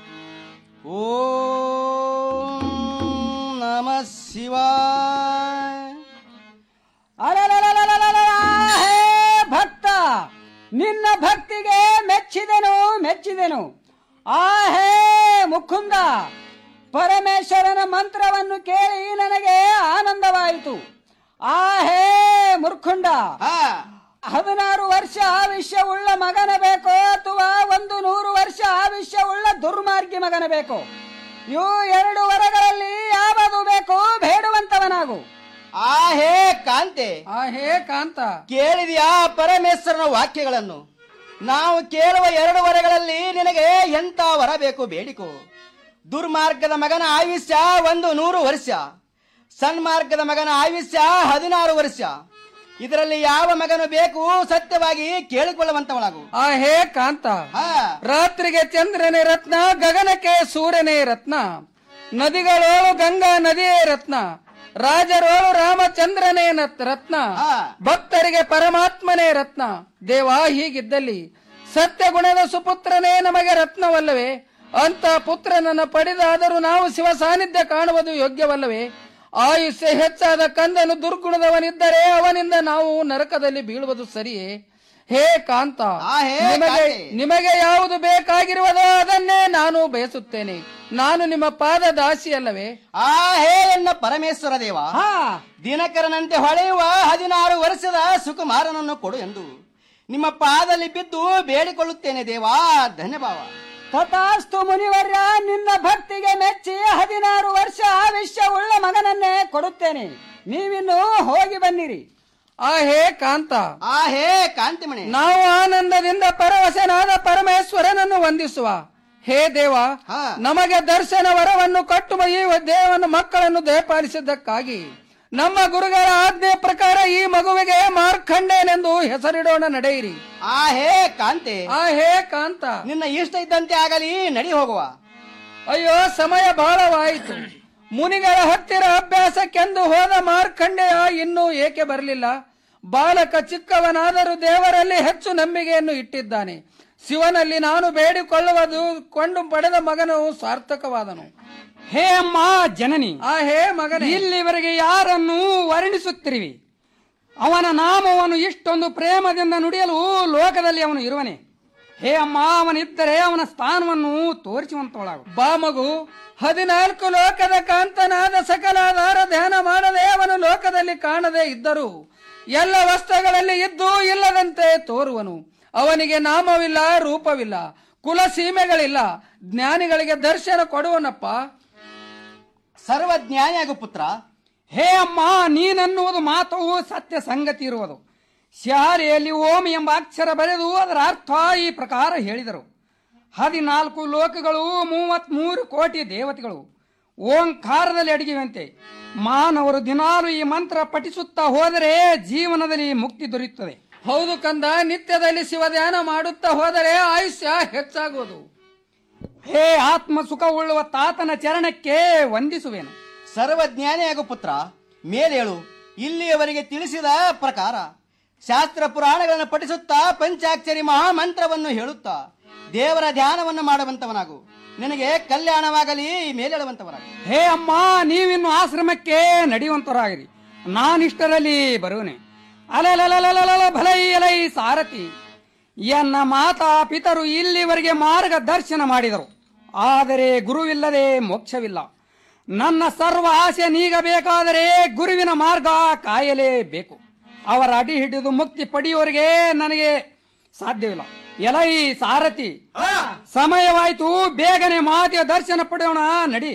ಓಂ ನಮ ಶಿವಾಯ ಅಲಲಲಲಲಲಲ, ಹೇ ಭಕ್ತ ನಿನ್ನ ಭಕ್ತಿಗೆ ಮೆಚ್ಚಿದೆನು ಮೆಚ್ಚಿದೆನು ಆ ಹೇ ಮುಕುಂದ ಪರಮೇಶ್ವರನ ಮಂತ್ರವನ್ನು ಕೇಳಿ ನನಗೆ ಆನಂದವಾಯಿತು ಆ ಹೇ ಮುರ್ಖುಂಡ ಹದಿನಾರು ವರ್ಷ ಆವಿಷ್ಯ ಉಳ್ಳ ಮಗನ ಬೇಕೋ ಅಥವಾ ಒಂದು ನೂರು ವರ್ಷ ಆವಿಷ್ಯ ಉಳ್ಳ ದುರ್ಮಾರ್ಗಿ ಮಗನ ಬೇಕೋ ಇವು ಎರಡು ವರಗಳಲ್ಲಿ ಯಾವುದು ಬೇಕು ಬೇಡುವಂತವನಾಗು ಆ ಹೇ ಕಾಂತೆ ಆ ಹೇ ಕಾಂತ ಕೇಳಿದ್ಯಾ ಪರಮೇಶ್ವರನ ವಾಕ್ಯಗಳನ್ನು ನಾವು ಕೇಳುವ ಎರಡು ವರಗಳಲ್ಲಿ ನಿನಗೆ ಎಂತ ವರ ಬೇಕು ಬೇಡಿಕೋ ದುರ್ಮಾರ್ಗದ ಮಗನ ಆಯುಷ್ಯ ಒಂದು ನೂರು ವರ್ಷ ಸನ್ಮಾರ್ಗದ ಮಗನ ಆಯುಷ್ಯ ಹದಿನಾರು ವರ್ಷ ಇದರಲ್ಲಿ ಯಾವ ಮಗನು ಬೇಕು ಸತ್ಯವಾಗಿ ಕೇಳಿಕೊಳ್ಳುವಂತವಳಾಗು ಆ ಹೇ ಕಾಂತ ರಾತ್ರಿಗೆ ಚಂದ್ರನೇ ರತ್ನ ಗಗನಕ್ಕೆ ಸೂರ್ಯನೇ ರತ್ನ ನದಿಗಳೋಳು ಗಂಗಾ ನದಿಯೇ ರತ್ನ ರಾಜರೋಳು ರಾಮಚಂದ್ರನೇ ನತ್- ರತ್ನ ಭಕ್ತರಿಗೆ ಪರಮಾತ್ಮನೇ ರತ್ನ ದೇವ ಹೀಗಿದ್ದಲ್ಲಿ ಸತ್ಯ ಗುಣದ ಸುಪುತ್ರನೇ ನಮಗೆ ರತ್ನವಲ್ಲವೇ ಅಂತ ಪುತ್ರನನ್ನು ಪಡೆದಾದರೂ ನಾವು ಶಿವ ಸಾನ್ನಿಧ್ಯ ಕಾಣುವುದು ಯೋಗ್ಯವಲ್ಲವೇ ಆಯುಷ್ಯ ಹೆಚ್ಚಾದ ಕಂದನು ದುರ್ಗುಣದವನಿದ್ದರೆ ಅವನಿಂದ ನಾವು ನರಕದಲ್ಲಿ ಬೀಳುವುದು ಸರಿಯೇ ಹೇ ಕಾಂತ ಹೇ ನಿಮಗೆ ಕಾಂತೆ. ನಿಮಗೆ ಯಾವುದು ಬೇಕಾಗಿರುವುದೋ ಅದನ್ನೇ ನಾನು ಬಯಸುತ್ತೇನೆ ನಾನು ನಿಮ್ಮ ಪಾದ ದಾಸಿಯಲ್ಲವೇ ಆ ಹೇ ಎನ್ನ ಪರಮೇಶ್ವರ ದೇವ ದಿನಕರನಂತೆ ಹೊಳೆಯುವ ಹದಿನಾರು ವರ್ಷದ ಸುಕುಮಾರನನ್ನು ಕೊಡು ಎಂದು ನಿಮ್ಮ ಪಾದಲ್ಲಿ ಬಿದ್ದು ಬೇಡಿಕೊಳ್ಳುತ್ತೇನೆ ದೇವಾ ಧನ್ಯಭಾವ ತಥಾಸ್ತು ಮುನಿವರ್ಯ ನಿನ್ನ ಭಕ್ತಿಗೆ ಮೆಚ್ಚಿ ಹದಿನಾರು ವರ್ಷ ಆವಿಷ್ಯ ಉಳ್ಳ ಮಗನನ್ನೇ ಕೊಡುತ್ತೇನೆ ನೀವಿನ್ನು ಹೋಗಿ ಬನ್ನಿರಿ ಆ ಹೇ ಕಾಂತ ಆ ಹೇ ಕಾಂತಿಮಣಿ ನಾವು ಆನಂದದಿಂದ ಪರವಶನಾದ ಪರಮೇಶ್ವರನನ್ನು ವಂದಿಸುವ ಹೇ ದೇವ ನಮಗೆ ದರ್ಶನ ವರವನ್ನು ಕಟ್ಟುವ ಈ ದೇವನ ಮಕ್ಕಳನ್ನು ದಯಪಾಲಿಸಿದ್ದಕ್ಕಾಗಿ ನಮ್ಮ ಗುರುಗಳ ಆಜ್ಞೆ ಪ್ರಕಾರ ಈ ಮಗುವಿಗೆ ಮಾರ್ಖಂಡೇನೆಂದು ಹೆಸರಿಡೋಣ ನಡೆಯಿರಿ ಆ ಹೇ ಕಾಂತೆ ಆ ಹೇ ಕಾಂತ ನಿನ್ನ ಇಷ್ಟ ಇದ್ದಂತೆ ಆಗಲಿ ನಡಿ ಹೋಗುವ ಅಯ್ಯೋ ಸಮಯ ಬಹಳವಾಯಿತು ಮುನಿಗಳ ಹತ್ತಿರ ಅಭ್ಯಾಸಕ್ಕೆಂದು ಹೋದ ಮಾರ್ಕಂಡೆಯ ಇನ್ನೂ ಏಕೆ ಬರಲಿಲ್ಲ ಬಾಲಕ ಚಿಕ್ಕವನಾದರೂ ದೇವರಲ್ಲಿ ಹೆಚ್ಚು ನಂಬಿಕೆಯನ್ನು ಇಟ್ಟಿದ್ದಾನೆ ಶಿವನಲ್ಲಿ ನಾನು ಬೇಡಿಕೊಳ್ಳುವುದು ಕೊಂಡು ಪಡೆದ ಮಗನು ಸಾರ್ಥಕವಾದನು ಹೇ ಅಮ್ಮ ಜನನಿ ಆ ಹೇ ಮಗನೇ ಇಲ್ಲಿವರೆಗೆ ಯಾರನ್ನು ವರ್ಣಿಸುತ್ತಿರುವಿ ಅವನ ನಾಮವನ್ನು ಇಷ್ಟೊಂದು ಪ್ರೇಮದಿಂದ ನುಡಿಯಲು ಲೋಕದಲ್ಲಿ ಅವನು ಇರುವನೆ ಹೇ ಅಮ್ಮ ಅವನಿದ್ದರೆ ಅವನ ಸ್ಥಾನವನ್ನು ತೋರಿಸುವಂತವಳಾಗು ಬಾ ಮಗು ಹದಿನಾಲ್ಕು ಲೋಕದ ಕಾಂತನಾದ ಸಕಲಾಧಾರ ಧ್ಯಾನ ಮಾಡದೆ ಅವನು ಲೋಕದಲ್ಲಿ ಕಾಣದೆ ಇದ್ದರು ಎಲ್ಲ ವಸ್ತುಗಳಲ್ಲಿ ಇದ್ದು ಇಲ್ಲದಂತೆ ತೋರುವನು ಅವನಿಗೆ ನಾಮವಿಲ್ಲ ರೂಪವಿಲ್ಲ ಕುಲ ಸೀಮೆಗಳಿಲ್ಲ ಜ್ಞಾನಿಗಳಿಗೆ ದರ್ಶನ ಕೊಡುವನಪ್ಪ ಸರ್ವಜ್ಞಾನಿಯಾಗು ಪುತ್ರ ಹೇ ಅಮ್ಮ ನೀನನ್ನುವುದು ಮಾತು ಸತ್ಯ ಸಂಗತಿ ಇರುವುದು ಶಾಲೆಯಲ್ಲಿ ಓಂ ಎಂಬ ಅಕ್ಷರ ಬರೆದು ಅದರ ಅರ್ಥ ಈ ಪ್ರಕಾರ ಹೇಳಿದರು ಹದಿನಾಲ್ಕು ಲೋಕಗಳು ಮೂವತ್ಮೂರು ಕೋಟಿ ದೇವತೆಗಳು ಓಂಕಾರದಲ್ಲಿ ಅಡಗಿವಂತೆ ಮಾನವರು ದಿನಾಲು ಈ ಮಂತ್ರ ಪಠಿಸುತ್ತಾ ಹೋದರೆ ಜೀವನದಲ್ಲಿ ಮುಕ್ತಿ ದೊರೆಯುತ್ತದೆ ಹೌದು ಕಂದ ನಿತ್ಯದಲ್ಲಿ ಶಿವಧ್ಯಾನ ಮಾಡುತ್ತಾ ಹೋದರೆ ಆಯುಷ್ಯ ಹೆಚ್ಚಾಗುವುದು ಹೇ ಆತ್ಮ ಸುಖವುಳ್ಳುವ ತಾತನ ಚರಣಕ್ಕೆ ವಂದಿಸುವೆನು ಸರ್ವಜ್ಞಾನಿಯಾಗು ಪುತ್ರ ಮೇಲೇಳು ಇಲ್ಲಿಯವರೆಗೆ ತಿಳಿಸಿದ ಪ್ರಕಾರ ಶಾಸ್ತ್ರ ಪುರಾಣಗಳನ್ನು ಪಠಿಸುತ್ತಾ ಪಂಚಾಕ್ಷರಿ ಮಹಾಮಂತ್ರವನ್ನು ಹೇಳುತ್ತಾ ದೇವರ ಧ್ಯಾನವನ್ನು ಮಾಡುವಂತವನಾಗು ನಿನಗೆ ಕಲ್ಯಾಣವಾಗಲಿ ಮೇಲೇಳುವಂತವನಾಗು ಹೇ ಅಮ್ಮ ನೀವಿನ್ನು ಆಶ್ರಮಕ್ಕೆ ನಡೆಯುವಂತರಾಗಿರಿ ನಾನಿಷ್ಟರಲ್ಲಿ ಬರುವನೆ ಅಲಲಲಲಲಲ ಭಲೈ ಎಲೈ ಸಾರಥಿ ಎನ್ನ ಮಾತಾ ಪಿತರು ಇಲ್ಲಿವರೆಗೆ ಮಾರ್ಗದರ್ಶನ ಮಾಡಿದರು ಆದರೆ ಗುರುವಿಲ್ಲದೆ ಮೋಕ್ಷವಿಲ್ಲ ನನ್ನ ಸರ್ವ ಆಸೆ ನೀಗಬೇಕಾದರೆ ಗುರುವಿನ ಮಾರ್ಗ ಕಾಯಲೇಬೇಕು ಅವರ ಅಡಿ ಹಿಡಿದು ಮುಕ್ತಿ ಪಡೆಯುವವರೆಗೆ ನನಗೆ ಸಾಧ್ಯವಿಲ್ಲ ಎಲೈ ಸಾರಥಿ ಸಮಯವಾಯಿತು ಬೇಗನೆ ಮಾತೆಯ ದರ್ಶನ ಪಡೆಯೋಣ ನಡಿ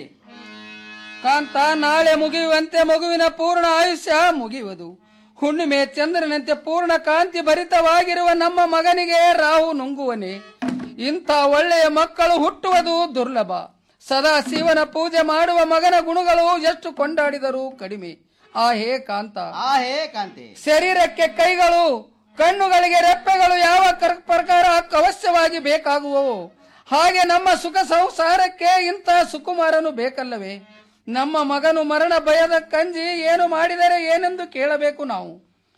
ಕಾಂತ ನಾಳೆ ಮುಗಿಯುವಂತೆ ಮಗುವಿನ ಪೂರ್ಣ ಆಯುಷ್ಯ ಮುಗಿಯುವುದು ಹುಣ್ಣಿಮೆ ಚಂದ್ರನಂತೆ ಪೂರ್ಣ ಕಾಂತಿ ಭರಿತವಾಗಿರುವ ನಮ್ಮ ಮಗನಿಗೆ ರಾಹು ನುಂಗುವನೆ ಇಂಥ ಒಳ್ಳೆಯ ಮಕ್ಕಳು ಹುಟ್ಟುವುದು ದುರ್ಲಭ ಸದಾ ಶಿವನ ಪೂಜೆ ಮಾಡುವ ಮಗನ ಗುಣಗಳು ಎಷ್ಟು ಕೊಂಡಾಡಿದರೂ ಕಡಿಮೆ ಆ ಹೇ ಕಾಂತ ಆ ಹೇ ಕಾಂತಿ ಶರೀರಕ್ಕೆ ಕೈಗಳು ಕಣ್ಣುಗಳಿಗೆ ರೆಪ್ಪೆಗಳು ಯಾವ ಕರ್- ಪ್ರಕಾರ ಅವಶ್ಯವಾಗಿ ಬೇಕಾಗುವವು ಹಾಗೆ ನಮ್ಮ ಸುಖ ಸಂಸಾರಕ್ಕೆ ಇಂಥ ಸುಕುಮಾರನು ಬೇಕಲ್ಲವೇ ನಮ್ಮ ಮಗನು ಮರಣ ಭಯದ ಕಂಜಿ ಏನು ಮಾಡಿದರೆ ಏನೆಂದು ಕೇಳಬೇಕು ನಾವು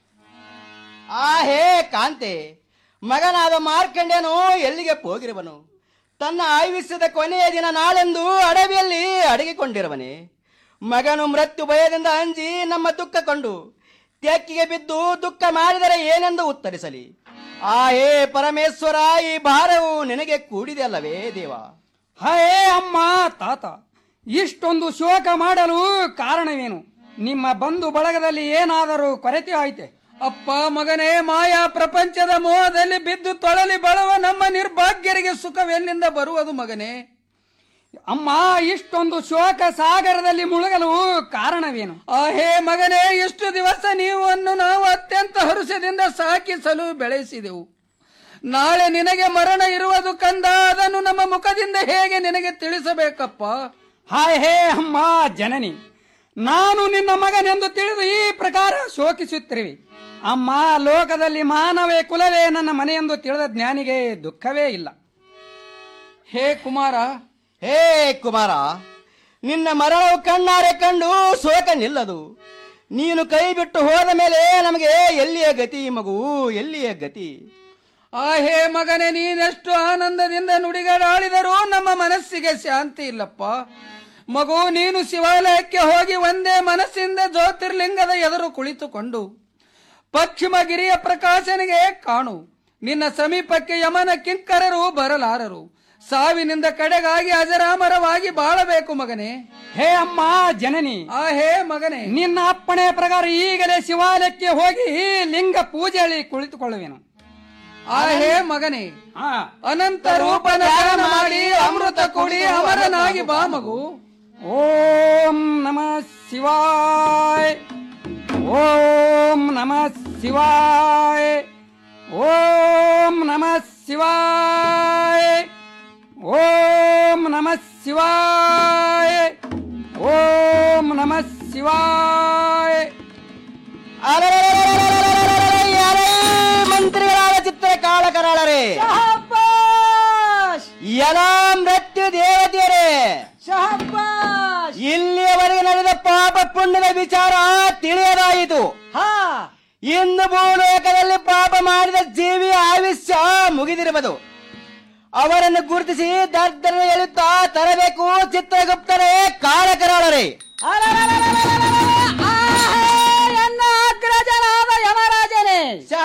ಆ ಹೇ ಕಾಂತೆ ಮಗನಾದ ಮಾರ್ಕಂಡ್ಯನು ಎಲ್ಲಿಗೆ ಹೋಗಿರುವನು ತನ್ನ ಆಯುಷ್ಯದ ಕೊನೆಯ ದಿನ ನಾಳೆಂದು ಅಡವಿಯಲ್ಲಿ ಅಡಗಿಕೊಂಡಿರುವನೆ ಮಗನು ಮೃತ್ಯು ಭಯದಿಂದ ಅಂಜಿ ನಮ್ಮ ದುಃಖ ಕೊಂಡು ತೆಕ್ಕಿಗೆ ಬಿದ್ದು ದುಃಖ ಮಾಡಿದರೆ ಏನೆಂದು ಉತ್ತರಿಸಲಿ ಆ ಹೇ ಪರಮೇಶ್ವರ ಈ ಭಾರವು ನಿನಗೆ ಕೂಡಿದೆ ಅಲ್ಲವೇ ದೇವ ಹೇ ಅಮ್ಮ ತಾತ ಇಷ್ಟೊಂದು ಶೋಕ ಮಾಡಲು ಕಾರಣವೇನು ನಿಮ್ಮ ಬಂಧು ಬಳಗದಲ್ಲಿ ಏನಾದರೂ ಕೊರತೆ ಆಯ್ತೆ ಅಪ್ಪ ಮಗನೇ ಮಾಯಾ ಪ್ರಪಂಚದ ಮೋಹದಲ್ಲಿ ಬಿದ್ದು ತೊಳಲಿ ಬಳವ ನಮ್ಮ ನಿರ್ಭಾಗ್ಯರಿಗೆ ಸುಖವೆಲ್ಲಿಂದ ಬರುವುದು ಮಗನೇ ಅಮ್ಮ ಇಷ್ಟೊಂದು ಶೋಕ ಸಾಗರದಲ್ಲಿ ಮುಳುಗಲು ಕಾರಣವೇನು ಆ ಹೇ ಮಗನೇ ಇಷ್ಟು ದಿವಸ ನೀವನ್ನು ನಾವು ಅತ್ಯಂತ ಹರುಷದಿಂದ ಸಾಕಿಸಲು ಬೆಳೆಸಿದೆವು ನಾಳೆ ನಿನಗೆ ಮರಣ ಇರುವುದು ಕಂದ ಅದನ್ನು ನಮ್ಮ ಮುಖದಿಂದ ಹೇಗೆ ನಿನಗೆ ತಿಳಿಸಬೇಕಪ್ಪ ಹಾಯ್ ಹೇ ಅಮ್ಮ ಜನನಿ ನಾನು ನಿನ್ನ ಮಗನೆಂದು ತಿಳಿದು ಈ ಪ್ರಕಾರ ಶೋಕಿಸುತ್ತಿರುವಿ ಅಮ್ಮ ಲೋಕದಲ್ಲಿ ಮಾನವೇ ಕುಲವೇ ನನ್ನ ಮನೆಯೆಂದು ತಿಳಿದ ಜ್ಞಾನಿಗೆ ದುಃಖವೇ ಇಲ್ಲ ಹೇ ಕುಮಾರ ಹೇ ಕುಮಾರ ನಿನ್ನ ಮರಣವು ಕಣ್ಣಾರೆ ಕಂಡು ಶೋಕ ನಿಲ್ಲದು ನೀನು ಕೈ ಬಿಟ್ಟು ಹೋದ ಮೇಲೆ ನಮಗೆ ಎಲ್ಲಿಯ ಗತಿ ಮಗು ಎಲ್ಲಿಯ ಗತಿ ಆ ಹೇ ಮಗನೇ ನೀನೆಷ್ಟು ಆನಂದದಿಂದ ನುಡಿಗಳಾಡಿದರೂ ನಮ್ಮ ಮನಸ್ಸಿಗೆ ಶಾಂತಿ ಇಲ್ಲಪ್ಪ ಮಗು ನೀನು ಶಿವಾಲಯಕ್ಕೆ ಹೋಗಿ ಒಂದೇ ಮನಸ್ಸಿಂದ ಜ್ಯೋತಿರ್ಲಿಂಗದ ಎದುರು ಕುಳಿತುಕೊಂಡು ಪಶ್ಚಿಮ ಗಿರಿಯ ಪ್ರಕಾಶನಿಗೆ ಕಾಣು ನಿನ್ನ ಸಮೀಪಕ್ಕೆ ಯಮನ ಕಿಂಕರರು ಬರಲಾರರು ಸಾವಿನಿಂದ ಕಡೆಗಾಗಿ ಅಜರಾಮರವಾಗಿ ಬಾಳಬೇಕು ಮಗನೇ ಹೇ ಅಮ್ಮ ಜನನಿ ಆ ಹೇ ಮಗನೇ ನಿನ್ನ ಅಪ್ಪಣೆ ಪ್ರಕಾರ ಈಗಲೇ ಶಿವಾಲಯಕ್ಕೆ ಹೋಗಿ ಲಿಂಗ ಪೂಜೆಯಲ್ಲಿ ಕುಳಿತುಕೊಳ್ಳುವೆನು ಆ ಹೇ ಮಗನೇ ಅನಂತ ರೂಪನ ಧ್ಯಾನ ಮಾಡಿ ಅಮೃತ ಕುಡಿ ಅಮರನಾಗಿ ಬಾ ಮಗು ಓಂ ನಮಃ ಶಿವಾಯ ಓಂ ನಮಃ ಶಿವಾಯ ಓಂ ನಮಃ ಶಿವಾಯ ಓಂ ನಮಃ ಶಿವಾಯ ಓಂ ನಮಃ ಶಿವಾಯ ಯಾರೇ ಮಂತ್ರಿಗಳಾದ ಚಿತ್ರ ಕಾಳ ಕರಾಳರೇ ಎಲ ಮೃತ್ಯು ದೇವತೆಯರೇ ಇಲ್ಲಿಯವರೆಗೆ ನಡೆದ ಪಾಪ ಪುಣ್ಯದ ವಿಚಾರ ತಿಳಿಯದಾಯಿತು ಇನ್ನು ಭೂಲೋಕದಲ್ಲಿ ಪಾಪ ಮಾಡಿದ ಜೀವಿ ಆಯುಷ್ಯ ಮುಗಿದಿರಬಹುದು ಅವರನ್ನು ಗುರುತಿಸಿ ದರ್ದನ ಎಳುತ್ತಾ ತರಬೇಕು ಚಿತ್ರಗುಪ್ತರೇ ಕಾಳಕರಾಳರೇ ಎನ್ನ ಅಗ್ರಜನಾದ ಯಮರಾಜನೇ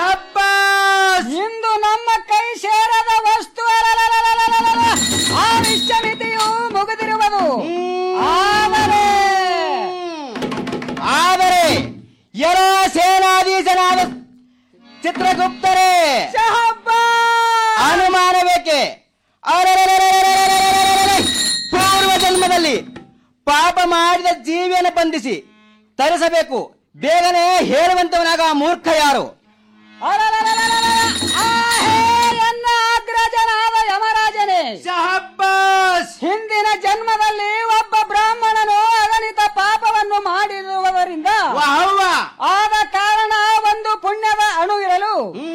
ಇಂದು ನಮ್ಮ ಕೈ ಸೇರದ ವಸ್ತು ಅಲಲಲಲಲಲಲ. ಆವಿಷ್ಯ ಮಿತಿಯು ಮುಗಿದಿರುವುದು ಆದರೆ ಆದರೆ ಎರ ಸೇನಾಧೀಶನಾದ ಚಿತ್ರಗುಪ್ತರೇ ಅನುಮಾನ ಬೇಕೆ ಅರೆರೆರೆರೆರೆರೆರೆರೆರೆರೆ. ಪೂರ್ವ ಜನ್ಮದಲ್ಲಿ ಪಾಪ ಮಾಡಿದ ಜೀವಿಯನ್ನು ಬಂಧಿಸಿ ತರಿಸಬೇಕು ಬೇಗನೆ ಹೇಳುವಂತವನಾಗ ಮೂರ್ಖ ಯಾರು ಎನ್ನ ಅಗ್ರಜನಾದ ಯಮರಾಜನೇ ಹಿಂದಿನ ಜನ್ಮದಲ್ಲಿ ಒಬ್ಬ ಬ್ರಾಹ್ಮಣನು ಅಗಣಿತ ಪಾಪವನ್ನು ಮಾಡಿರುವುದರಿಂದ ಆದ ಕಾರಣ ಒಂದು ಪುಣ್ಯದ ಅಣು ಇರಲು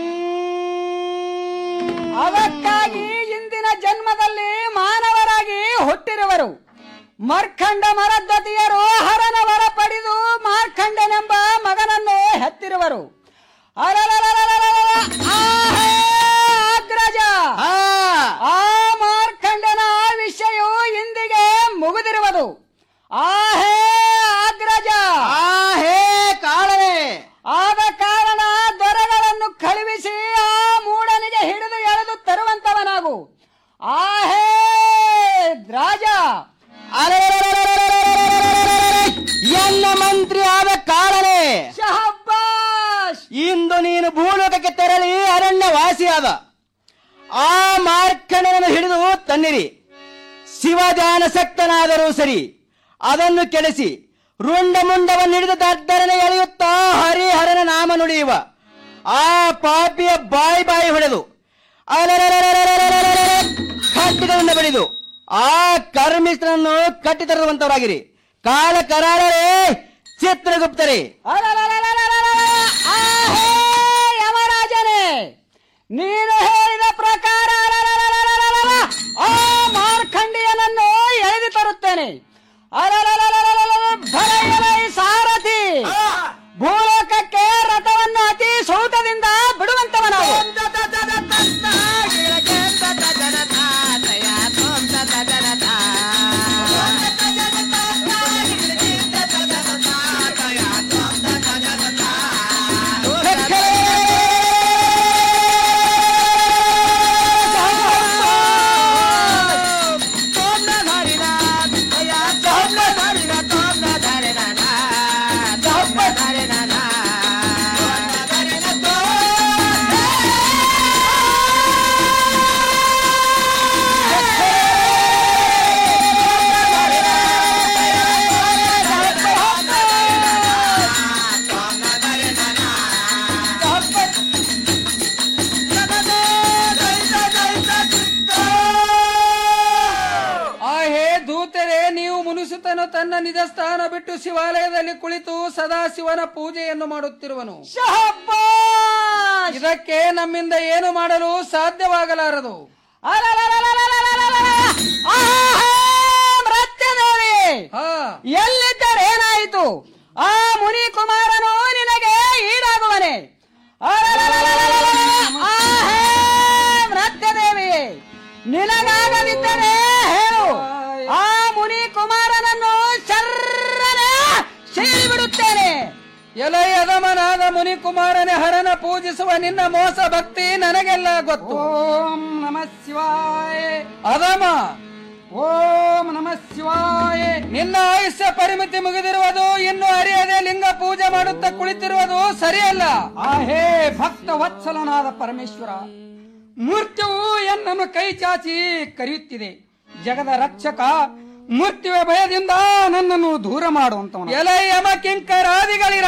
ಅದಕ್ಕಾಗಿ ಇಂದಿನ ಜನ್ಮದಲ್ಲಿ ಮಾನವರಾಗಿ ಹುಟ್ಟಿರುವರು ಮರ್ಖಂಡ ಮರದ್ವತಿಯರು ಹರನ ವರ ಪಡೆದು ಮಾರ್ಖಂಡನೆಂಬ ಮಗನನ್ನು ಹೆತ್ತಿರುವರು ಅಲಲಲಲಲಲಲ. ಆಹೇ ಅಗ್ರಜ ಆ ಮಾರ್ಖಂಡನ ವಿಷಯವು ಇಂದಿಗೆ ಮುಗಿದಿರುವುದು ಆಹೇ ಅಗ್ರಜ ಆಹೇ ಕಾಳನೆ ಆದ ಕಾರಣ ದೊರೆಗಳನ್ನು ಕಳುಹಿಸಿ ಆ ಮೂಡನಿಗೆ ಹಿಡಿದು ಎಳೆದು ತರುವಂತವನಾಗು ಆಹೇ ರಾಜ ಎನ್ನ ಮಂತ್ರಿ ಆದ ಕಾಳನೆ ಇಂದು ನೀನು ಭೂಲೋಕಕ್ಕೆ ತೆರಳಿ ಅರಣ್ಯ ವಾಸಿಯಾದ ಆ ಮಾರ್ಕಂಡನನ್ನು ಹಿಡಿದು ತನ್ನಿರಿ ಶಿವಧ್ಯಾನಸಕ್ತನಾದರೂ ಸರಿ ಅದನ್ನು ಕೆಡಿಸಿ ರುಂಡ ಮುಂಡವನ್ನು ಹಿಡಿದು ದರ್ದರನೆ ಎಳೆಯುತ್ತಾ ಹರಿಹರನ ನಾಮ ನುಡಿಯುವ ಆ ಪಾಪಿಯ ಬಾಯಿ ಬಾಯಿ ಹೊಡೆದು ಅಲರರರರರರರರರರ ಖಡ್ಗದಿಂದ ಬಡಿದು ಆ ಕರ್ಮಿಷ್ಠನನ್ನು ಕಟ್ಟಿ ತರುವಂತವರಾಗಿರಿ ಕಾಲ ಕರಾಳರೇ ಚಿತ್ರಗುಪ್ತರೇ ಆಹೇ ಯಮರಾಜನೇ ನೀನು ಹೇಳಿದ ಪ್ರಕಾರ ಅಲಲಲಲಲಲಲ, ಆ ಮಾರ್ಖಂಡಿಯನನ್ನು ಎಳೆದು ತರುತ್ತೇನೆ ಅಲಲಲಲಲಲಲ, ಭರ ಎಲೈ ಸಾರಥಿ ಭೂಲೋಕಕ್ಕೆ ರಥವನ್ನು ಅತಿ ಸೌತದಿಂದ ಬಿಡುವಂತವನಾಗು ಆ ಹೇ ದೂತರೇ ನೀವು ಮುನಿಸುತ್ತನು ತನ್ನ ನಿಜ ಸ್ಥಾನ ಬಿಟ್ಟು ಶಿವಾಲಯದಲ್ಲಿ ಕುಳಿತು ಸದಾಶಿವನ ಪೂಜೆಯನ್ನು ಮಾಡುತ್ತಿರುವನು ಇದಕ್ಕೆ ನಮ್ಮಿಂದ ಏನು ಮಾಡಲು ಸಾಧ್ಯವಾಗಲಾರದು ಮೃತ್ಯುದೇವಿ ಹಾ ನಿನಗಾಗದಿದ್ದರೆ ಹೇಳು ಆ ಮುನಿ ಕುಮಾರನನ್ನು ಶರ್ರನೆ ಸೀಳಿಬಿಡುತ್ತೇನೆ ಎಲೆ ಯದಮನಾದ ಮುನಿಕುಮಾರನೇ ಹರನ ಪೂಜಿಸುವ ನಿನ್ನ ಮೋಸ ಭಕ್ತಿ ನನಗೆಲ್ಲ ಗೊತ್ತು ಓಂ ನಮ ಶಿವಾಯ ಅದಮ ಓಂ ನಮ ಶಿವಾಯ ನಿನ್ನ ಆಯುಷ್ಯ ಪರಿಮಿತಿ ಮುಗಿದಿರುವುದು ಇನ್ನು ಅರಿಯದೆ ಲಿಂಗ ಪೂಜೆ ಮಾಡುತ್ತಾ ಕುಳಿತಿರುವುದು ಸರಿಯಲ್ಲ ಆಹೇ ಭಕ್ತ ವತ್ಸಲನಾದ ಪರಮೇಶ್ವರ ಮೃತ್ಯುವು ಎನ್ನನ್ನು ಕೈ ಚಾಚಿ ಕರೆಯುತ್ತಿದೆ ಜಗದ ರಕ್ಷಕ ಮೃತ್ಯುವ ಭಯದಿಂದ ನನ್ನನ್ನು ದೂರ ಮಾಡುವಂತವನು ಎಲೆ ಯಮ ಕಿಂಕರಾದಿಗಳಿರ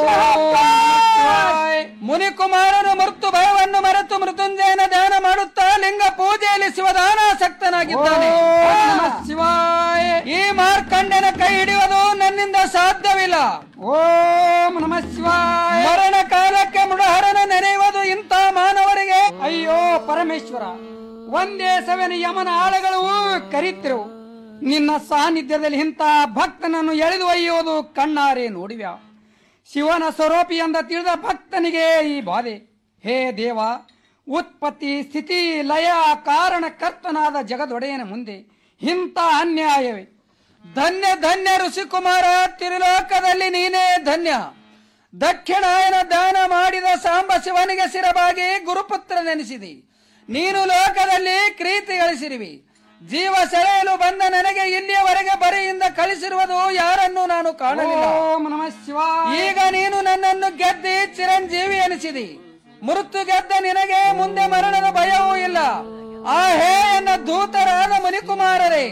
ಮುನಿಕುಮಾರನು ಮೃತ್ಯು ಭಯವನ್ನು ಮರೆತು ಮೃತ್ಯುಂಜಯನ ಧ್ಯಾನ ಮಾಡುತ್ತಾ ಲಿಂಗ ಪೂಜೆಯಲ್ಲಿ ಶಿವದಾನಾಸಕ್ತನಾಗಿದ್ದಾನೆ ಶಿವಾಯ ಈ ಮಾರ್ಕಂಡನ ಕೈ ಹಿಡಿಯುವುದು ನನ್ನಿಂದ ಸಾಧ್ಯವಿಲ್ಲ ಓಂ ನಮ ಶಿವಾಯ ಮರಣ ಕಾಲಕ್ಕೆ ಮೃಡಹರನ ನೆನೆಯುವುದು ಇಂಥ ಮಾನವರಿಗೆ ಅಯ್ಯೋ ಪರಮೇಶ್ವರ ಒಂದೇ ಸವೆನ ಯಮನ ಆಳಗಳು ಕರೀತಿರು ನಿನ್ನ ಸಾನ್ನಿಧ್ಯದಲ್ಲಿ ಇಂಥ ಭಕ್ತನನ್ನು ಎಳೆದು ಒಯ್ಯುವುದು ಕಣ್ಣಾರೆ ನೋಡಿವ್ಯಾ ಶಿವನ ಸ್ವರೂಪಿ ಎಂದ ತಿಳಿದ ಭಕ್ತನಿಗೆ ಈ ಬಾಧೆ ಹೇ ದೇವ ಉತ್ಪತ್ತಿ ಸ್ಥಿತಿ ಲಯ ಕಾರಣಕರ್ತನಾದ ಜಗದೊಡೆಯನ ಮುಂದೆ ಇಂಥ ಅನ್ಯಾಯವೇ ಧನ್ಯ ಧನ್ಯ ಋಷಿಕುಮಾರ ತಿರುಲೋಕದಲ್ಲಿ ನೀನೇ ಧನ್ಯ ದಕ್ಷಿಣಾಯನ ದಾನ ಮಾಡಿದ ಸಾಂಬ ಶಿವನಿಗೆ ಸಿರಬಾಗಿ ಗುರುಪುತ್ರ ನೆನೆಸಿದಿ ನೀನು ಲೋಕದಲ್ಲಿ ಕ್ರೀತಿ ಗಳಿಸಿರುವಿ ಜೀವ ಸೆಳೆಯಲು ಬಂದ ನನಗೆ ಇಲ್ಲಿಯವರೆಗೆ ಬರೆಯಿಂದ ಕಳಿಸಿರುವುದು ಯಾರನ್ನು ನಾನು ಕಾಣಲಿಲ್ಲ ಓಂ ನಮ ಶಿವಾಯ ಈಗ ನೀನು ನನ್ನನ್ನು ಗೆದ್ದಿ ಚಿರಂಜೀವಿ ಎನಿಸಿದಿ ಮೃತ್ಯು ಗೆದ್ದ ನಿನಗೆ ಮುಂದೆ ಮರಣದ ಭಯವೂ ಇಲ್ಲ ಆ ಹೇ ಎನ್ನ ದೂತರಾದ ಮುನಿಕುಮಾರರೇ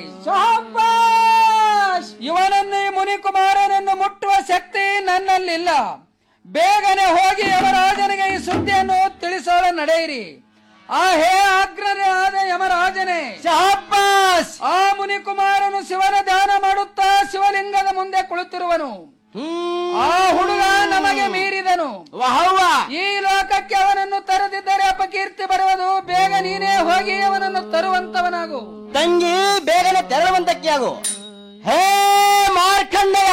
ಇವನನ್ನು ಈ ಮುನಿಕುಮಾರನನ್ನು ಮುಟ್ಟುವ ಶಕ್ತಿ ನನ್ನಲ್ಲಿಲ್ಲ ಬೇಗನೆ ಹೋಗಿ ಯಮರಾಜನಿಗೆ ಈ ಸುದ್ದಿಯನ್ನು ತಿಳಿಸೋಳ ನಡೆಯಿರಿ ಆ ಹೇ ಅಗ್ರನೇ ಆದ ಯಮರಾಜನೇ ಆ ಮುನಿಕುಮಾರನು ಶಿವನ ಧ್ಯಾನ ಮಾಡುತ್ತಾ ಶಿವಲಿಂಗದ ಮುಂದೆ ಕುಳಿತಿರುವನು ಆ ಹುಡುಗ ನಮಗೆ ಮೀರಿದನು ಈ ಲೋಕಕ್ಕೆ ಅವನನ್ನು ತರದಿದ್ದರೆ ಅಪಕೀರ್ತಿ ಬರುವುದು ಬೇಗ ನೀನೇ ಹೋಗಿ ಅವನನ್ನು ತರುವಂತವನಾಗು ತಂಗಿ ಬೇಗನೆ ತೆರಳುವಂತಕ್ಕೆ ಆಗು ಹೇ ಮಾರ್ಕಂಡೆಯ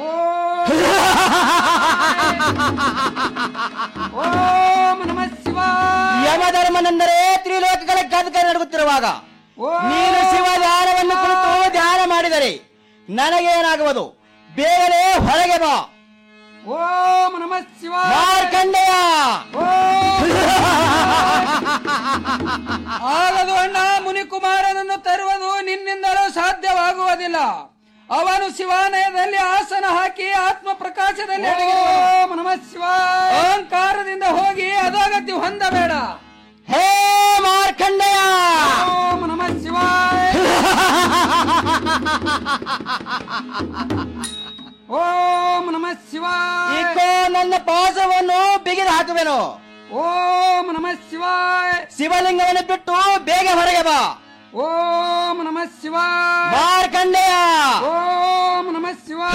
ಓಂ ನಮ ಶಿವಾಯ ಯಮಧರ್ಮನೆಂದರೆ ತ್ರಿಲೋಕಗಳ ಗದ್ಗ ನಡುಗುತ್ತಿರುವಾಗ ನೀನು ಶಿವ ಧ್ಯಾನವನ್ನು ಕುರಿತು ಧ್ಯಾನ ಮಾಡಿದರೆ ನನಗೇನಾಗುವುದು ಬೇಗನೆ ಹೊರಗೆ ಬಾ ಓಂ ನಮ ಶಿವಾಯ ಮಾರ್ಕಂಡೆಯ ಆಗದು ಅಣ್ಣ ಮುನಿಕುಮಾರನನ್ನು ತರುವುದು ನಿನ್ನಿಂದಲೂ ಸಾಧ್ಯವಾಗುವುದಿಲ್ಲ ಅವನು ಶಿವಾಲಯದಲ್ಲಿ ಆಸನ ಹಾಕಿ ಆತ್ಮ ಪ್ರಕಾಶದಲ್ಲಿ ಅಡಗಿರುವನು. ಓಂ ನಮ ಶಿವಾಯ ಅಹಂಕಾರದಿಂದ ಹೋಗಿ ಅಧೋಗತಿ ಹೊಂದಬೇಡ ಹೇ ಮಾರ್ಕಂಡೆಯ ಓಂ ನಮ ಶಿವಾಯ ಓಂ ನಮ ಶಿವಾಯ ಇಕೋ ನನ್ನ ಪಾಸವನ್ನು ಬಿಗಿದು ಹಾಕುವೆನು ಓಂ ನಮ ಶಿವಾಯ ಶಿವಲಿಂಗವನ್ನು ಬಿಟ್ಟು ಬೇಗ ಹೊರಗೆ ಬಾ ಓಂ ನಮ ಶಿವಾಯ ಮಾರ್ಕಂಡೆಯ ಓಂ ನಮ ಶಿವಾಯ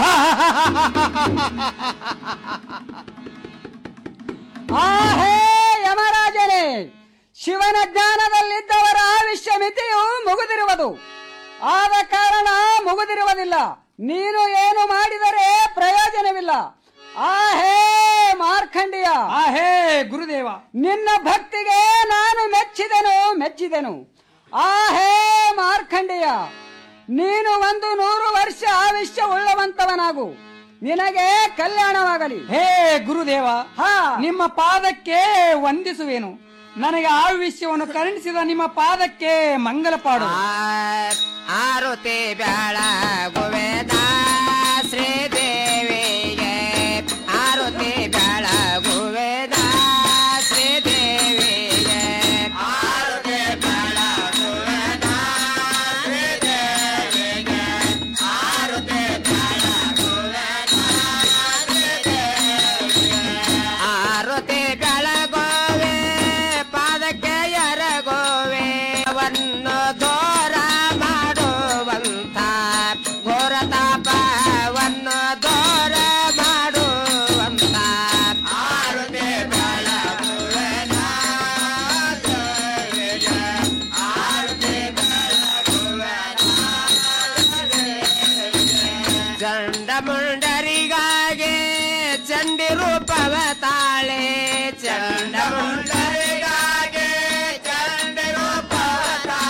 ಆ ಹೇ ಯಮರಾಜನೇ ಶಿವನ ಜ್ಞಾನದಲ್ಲಿದ್ದವರ ಆಯುಷ್ಯ ಮಿತಿಯು ಮುಗಿದಿರುವುದು ಆದ ಕಾರಣ ಮುಗಿದಿರುವುದಿಲ್ಲ ನೀನು ಏನು ಮಾಡಿದರೆ ಪ್ರಯೋಜನವಿಲ್ಲ ಆ ಹೇ ಮಾರ್ಖಂಡಿಯ ಆ ಹೇ ಗುರುದೇವ ನಿನ್ನ ಭಕ್ತಿಗೆ ನಾನು ಮೆಚ್ಚಿದೆನು ಮೆಚ್ಚಿದೆನು ಆ ಹೇ ಮಾರ್ಖಂಡಿಯ ನೀನು ಒಂದು ನೂರು ವರ್ಷ ಆಯುಷ್ಯ ಉಳ್ಳವಂತವನಾಗು ನಿನಗೆ ಕಲ್ಯಾಣವಾಗಲಿ ಹೇ ಗುರುದೇವ ನಿಮ್ಮ ಪಾದಕ್ಕೆ ವಂದಿಸುವೆನು ನನಗೆ ಆಯುಷ್ಯವನ್ನು ಕರುಣಿಸಿದ ನಿಮ್ಮ ಪಾದಕ್ಕೆ ಮಂಗಲ ಪಾಡು ಆರುತಿ ಬೆಳಗುವೆದ ಶ್ರೀದೇವಿಗೆ ಆರುತಿ ಬೆಳಗುವೆದ ಶ್ರೀದೇವಿಗೆ ಆರುತಿ ಬೆಳಗುವೆದ ಶ್ರೀದೇವಿಗೆ ಆರುತಿ ಬೆಳಗುವೆದ ಆರುತಿ ಬೆಳಗೋವೆ ಪಾದಕ್ಕೆ ಎರಗೋವೆ ವನ್ನು ದೂರ ಮಾಡುವಂತ ಘೋರ ತಾಪವನ್ನು ದೂರ ಮಾಡುವಂತ ಆರುತಿ ಬೆಳಗುವೆನ ದೇವಿಗೆ ಆರುತಿ ಚಂಡ ಮುಂಡರಿಗಾಗಿ ಚಂಡಿ ರೂಪವ ತಾಳೆ ಚಂಡ ಮುಂಡರಿಗಾಗಿ ಚಂಡಿ ರೂಪವ ತಾಳೆ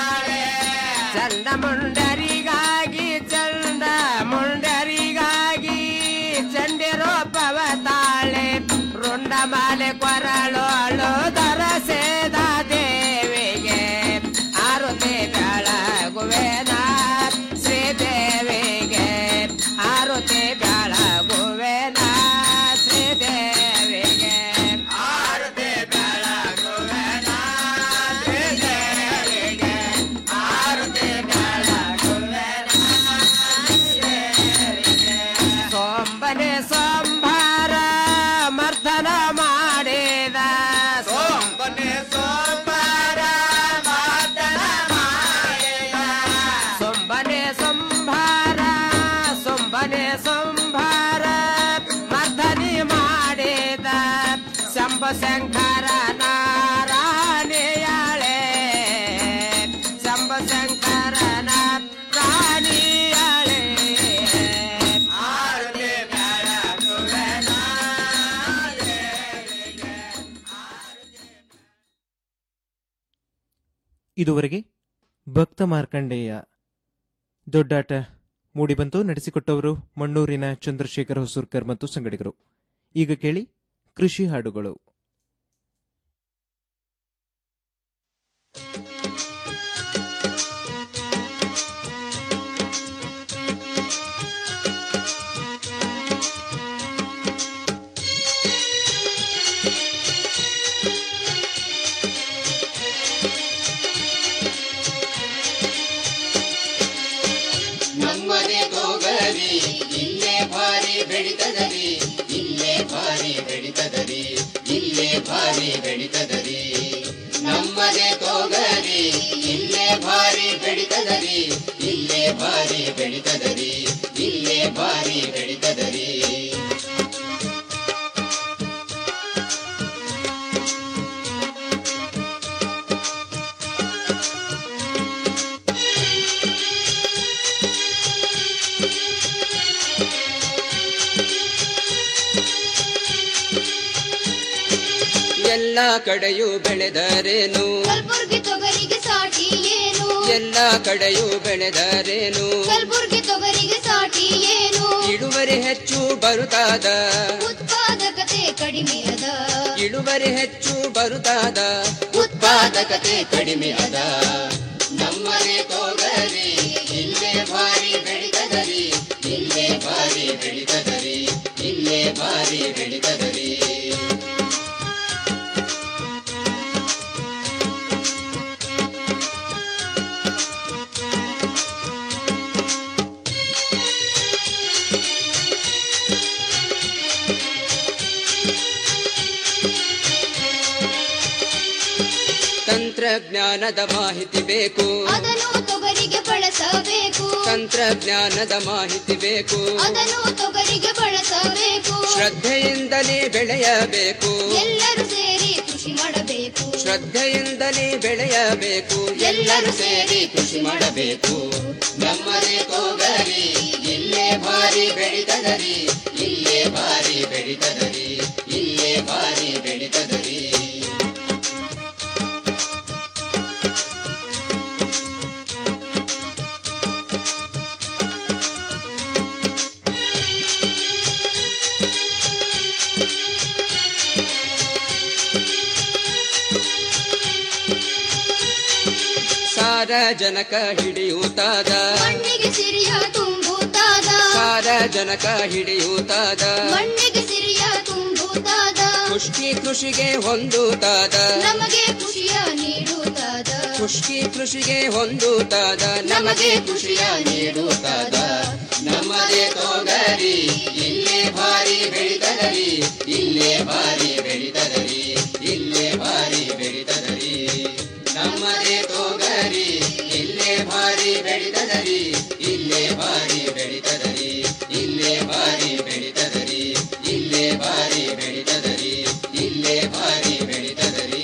ಶಿವಶಂಕರನ ರಾಣಿಯಳೆ ಆರತಿ ಬೆಳಗುವೆನ ಇದುವರೆಗೆ ಭಕ್ತ ಮಾರ್ಕಂಡೇಯ ದೊಡ್ಡಾಟ ಮೂಡಿಬಂತು ನಡೆಸಿಕೊಟ್ಟವರು ಮಣ್ಣೂರಿನ ಚಂದ್ರಶೇಖರ ಹೊಸೂರ್ಕರ್ ಮತ್ತು ಸಂಗಡಿಗರು ಈಗ ಕೇಳಿ ಕೃಷಿ ಹಾಡುಗಳು ನಮ್ಮನೆ ತೋಗರಿ ಇಲ್ಲೇ ಭಾರಿ ಬೆಳಿತದರಿ ಇಲ್ಲೇ ಭಾರಿ ಬೆಳಿತದರಿ ಇಲ್ಲೇ ಭಾರಿ ಬೆಳಿತದರಿ ನಮ್ಮನೆ ತೋಗರಿ ಇಲ್ಲೇ ಭಾರಿ ಬೆಳಿತದರಿ ಇಲ್ಲೇ ಭಾರಿ ಬೆಳಿತದರಿ ಇಲ್ಲೇ ಭಾರಿ ಬೆಳಿತದರಿ ಎಲ್ಲ ಕಡೆಯೂ ಬೆಳೆದರೇನು ಕಲ್ಬುರ್ಗಿ ತೊಗರಿಗೆ ಸಾಟಿ ಏನು ಎಲ್ಲ ಕಡೆಯೂ ಬೆಳೆದರೇನು ಕಲ್ಬುರ್ಗಿ ತೊಗರಿಗೆ ಸಾಟಿ ಏನು ಇಳುವರಿ ಹೆಚ್ಚು ಬರುತ್ತಾದ ಉತ್ಪಾದಕತೆ ಕಡಿಮೆ ಅದ ಇಳುವರಿ ಹೆಚ್ಚು ಬರುತ್ತಾದ ಉತ್ಪಾದಕತೆ ಕಡಿಮೆ ಅದ ನಮ್ಮನೆ ತೋಗರಿ ಇಲ್ಲೇ ಭಾರಿ ಬೆಳಿತದರಿ ಇಲ್ಲೇ ಭಾರಿ ಬೆಳಿತದರಿ ಇಲ್ಲೇ ಭಾರಿ ಬೆಳಿತದರಿ ತಂತ್ರಜ್ಞಾನದ ಮಾಹಿತಿ ಬೇಕು ಅದನ್ನು ತೊಗರಿಗೆ ಬಳಸಬೇಕು ತಂತ್ರಜ್ಞಾನದ ಮಾಹಿತಿ ಬೇಕು ಅದನ್ನು ತೊಗರಿಗೆ ಬಳಸಬೇಕು ಶ್ರದ್ಧೆಯಿಂದಲೇ ಬೆಳೆಯಬೇಕು ಎಲ್ಲರೂ ಸೇರಿ ಕೃಷಿ ಮಾಡಬೇಕು ಶ್ರದ್ಧೆಯಿಂದಲೇ ಬೆಳೆಯಬೇಕು ಎಲ್ಲರೂ ಸೇರಿ ಕೃಷಿ ಮಾಡಬೇಕು ನಮ್ಮನೆ ತೋಗರಿ ಇಲ್ಲೇ ಭಾರಿ ಬೆಳಿತದರಿ ಇಲ್ಲೇ ಭಾರಿ ಬೆಳಿತದರಿ ಇಲ್ಲೇ ಭಾರಿ ಬೆಳಿತದರಿ ಸಾರಜನಕ ಹಿಡಿಯುತ್ತಾದ ಮಣ್ಣಿಗೆ ಸಿರಿಯ ತುಂಬುತ್ತಾದ ಸಾರಜನಕ ಹಿಡಿಯುತ್ತಾದ ಮಣ್ಣಿಗೆ ಸಿರಿಯ ತುಂಬುತ್ತಾದ ಖುಷ್ಕಿ ಕೃಷಿಗೆ ಹೊಂದುತ್ತಾದ ನಮಗೆ ಖುಷಿಯ ನೀಡುತ್ತಾದ ಖುಷ್ಕಿ ಕೃಷಿಗೆ ಹೊಂದುತ್ತಾದ ನಮಗೆ ಖುಷಿಯ ನೀಡುತ್ತಾದ ನಮ್ಮದೇ ತೋಗರಿ ಇಲ್ಲೇ ಭಾರಿ ಬೆಳಿತದರಿ ಇಲ್ಲೇ ಭಾರಿ ಬೆಳಿತದರಿ ಇಲ್ಲೇ ಭಾರಿ ಬೆಳಿತದರಿ ನಮ್ಮದೇ ತೋಗರಿ ಇಲ್ಲೇ ಭಾರಿ ಬೆಳಿತದರಿ ಇಲ್ಲೇ ಭಾರಿ ಬೆಳಿತದರಿ ಇಲ್ಲೇ ಭಾರಿ ಬೆಳಿತದರಿ ಇಲ್ಲೇ ಭಾರಿ ಬೆಳಿತದರಿ ಇಲ್ಲೇ ಭಾರಿ ಬೆಳಿತದರಿ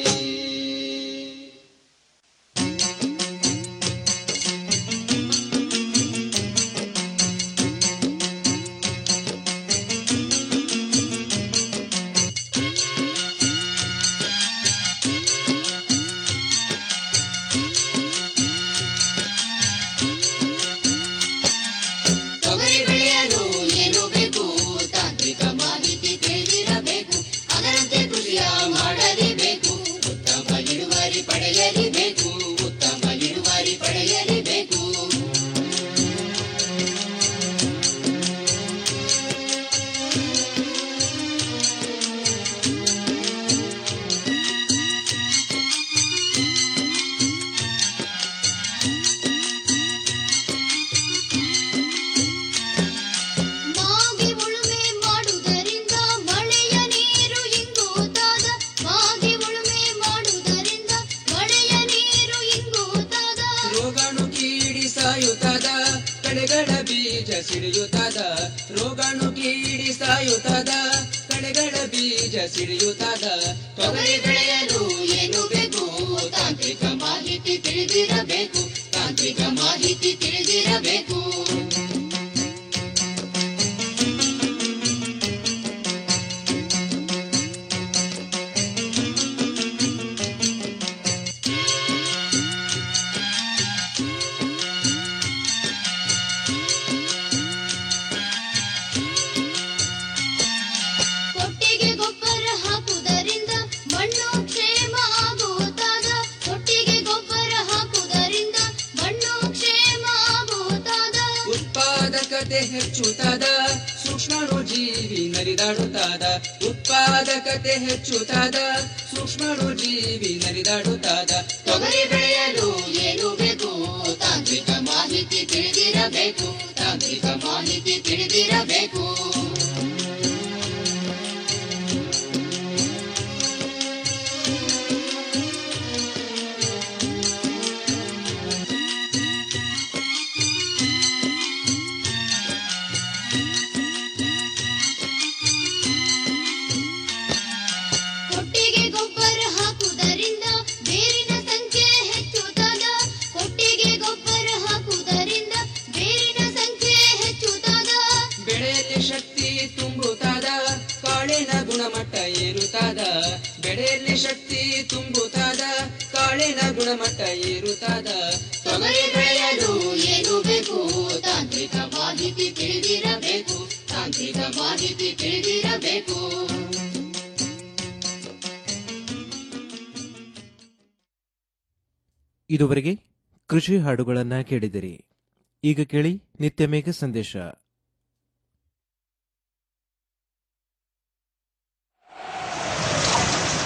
ತೊಗರಿ ಬೆಳೆಯಲು ಏನು ಬೇಕು ತಾಂತ್ರಿಕ ಮಾಹಿತಿ ತಿಳಿದಿರಬೇಕು ಅದರಂತೆ ಕೃಷಿಯ ಮಾಡಲೇಬೇಕು ಉತ್ತಮ ಇಳುವರಿ ಪಡೆಯಲೇಬೇಕು ಉತ್ತಮ ಇಳುವರಿ ಪಡೆಯಲೇಬೇಕು ಮಾಗಿ ಉಳುಮೆ ಮಾಡುವುದರಿಂದ ಮಳೆಯ ನೀರು ಇಂಗುತ್ತಾದ ಮಾಗಿ ಉಳುಮೆ ಮಾಡುವುದರಿಂದ ಮಳೆಯ ನೀರು ಇಂಗುತ್ತಾದ ರೋಗಾಣು ಕೀಡಿ ಸಾಯುತ್ತದ ಕಳೆಗಳ ಬೀಜ ಸಿಡಿಯುತ್ತದ ರೋಗಾಣು ಕೀಡಿ ಸಾಯುತ್ತದ ಕಳೆಗಳ ಬೀಜ ಸಿಡಿಯುತ್ತದ ತೊಗರಿ ಬೆಳೆಯಲು ಏನು ಬೇಕು ತಾಂತ್ರಿಕ ಮಾಹಿತಿ ತಿಳಿದಿರಬೇಕು ಉತ್ಪಾದಕತೆ ಹೆಚ್ಚುತ್ತಾದ ಸೂಕ್ಷ್ಮಾಣು ಜೀವಿ ನರಿದಾಡುತ್ತಾದ ಉತ್ಪಾದಕತೆ ಹೆಚ್ಚುತ್ತಾದ ಸೂಕ್ಷ್ಮಾಣು ಜೀವಿ ನರಿದಾಡುತ್ತಾದ ತೊಗರಿ ಬೆಳೆಯಲು ಏನು ಬೇಕು ತಾಂತ್ರಿಕ ಮಾಹಿತಿ ತಿಳಿದಿರಬೇಕು ತಾಂತ್ರಿಕ ಮಾಹಿತಿ ತಿಳಿದಿರಬೇಕು ಕೊಟ್ಟಿಗೆ ಗೊಬ್ಬರ ಹಾಕುವುದರಿಂದ ಬೇರಿನ ಸಂಖ್ಯೆ ಹೆಚ್ಚುತ್ತಾದ ಕೊಟ್ಟಿಗೆ ಗೊಬ್ಬರ ಹಾಕುವುದರಿಂದ ಬೇರಿನ ಸಂಖ್ಯೆ ಹೆಚ್ಚುತ್ತಾದ ಬೆಳೆಯಲ್ಲಿ ಶಕ್ತಿ ತುಂಬುತ್ತಾದ ಕಾಳಿನ ಗುಣಮಟ್ಟ ಏರುತ್ತಾದ ಬೆಳೆಯಲ್ಲಿ ಶಕ್ತಿ ತುಂಬುತ್ತಾದ ಕಾಳಿನ ಗುಣಮಟ್ಟ ಏರುತ್ತಾದ ತೊಗರಿ ಬೆಳೆಯಲು ಏನು ಬೇಕು ತಾಂತ್ರಿಕ ಮಾಹಿತಿ ತಿಳಿದಿರಬೇಕು ತಾಂತ್ರಿಕ ಮಾಹಿತಿ ತಿಳಿದಿರಬೇಕು ಇದುವರೆಗೆ ಕೃಷಿ ಹಾಡುಗಳನ್ನ ಕೇಳಿದಿರಿ ಈಗ ಕೇಳಿ ನಿತ್ಯ ಮೇಘ ಸಂದೇಶ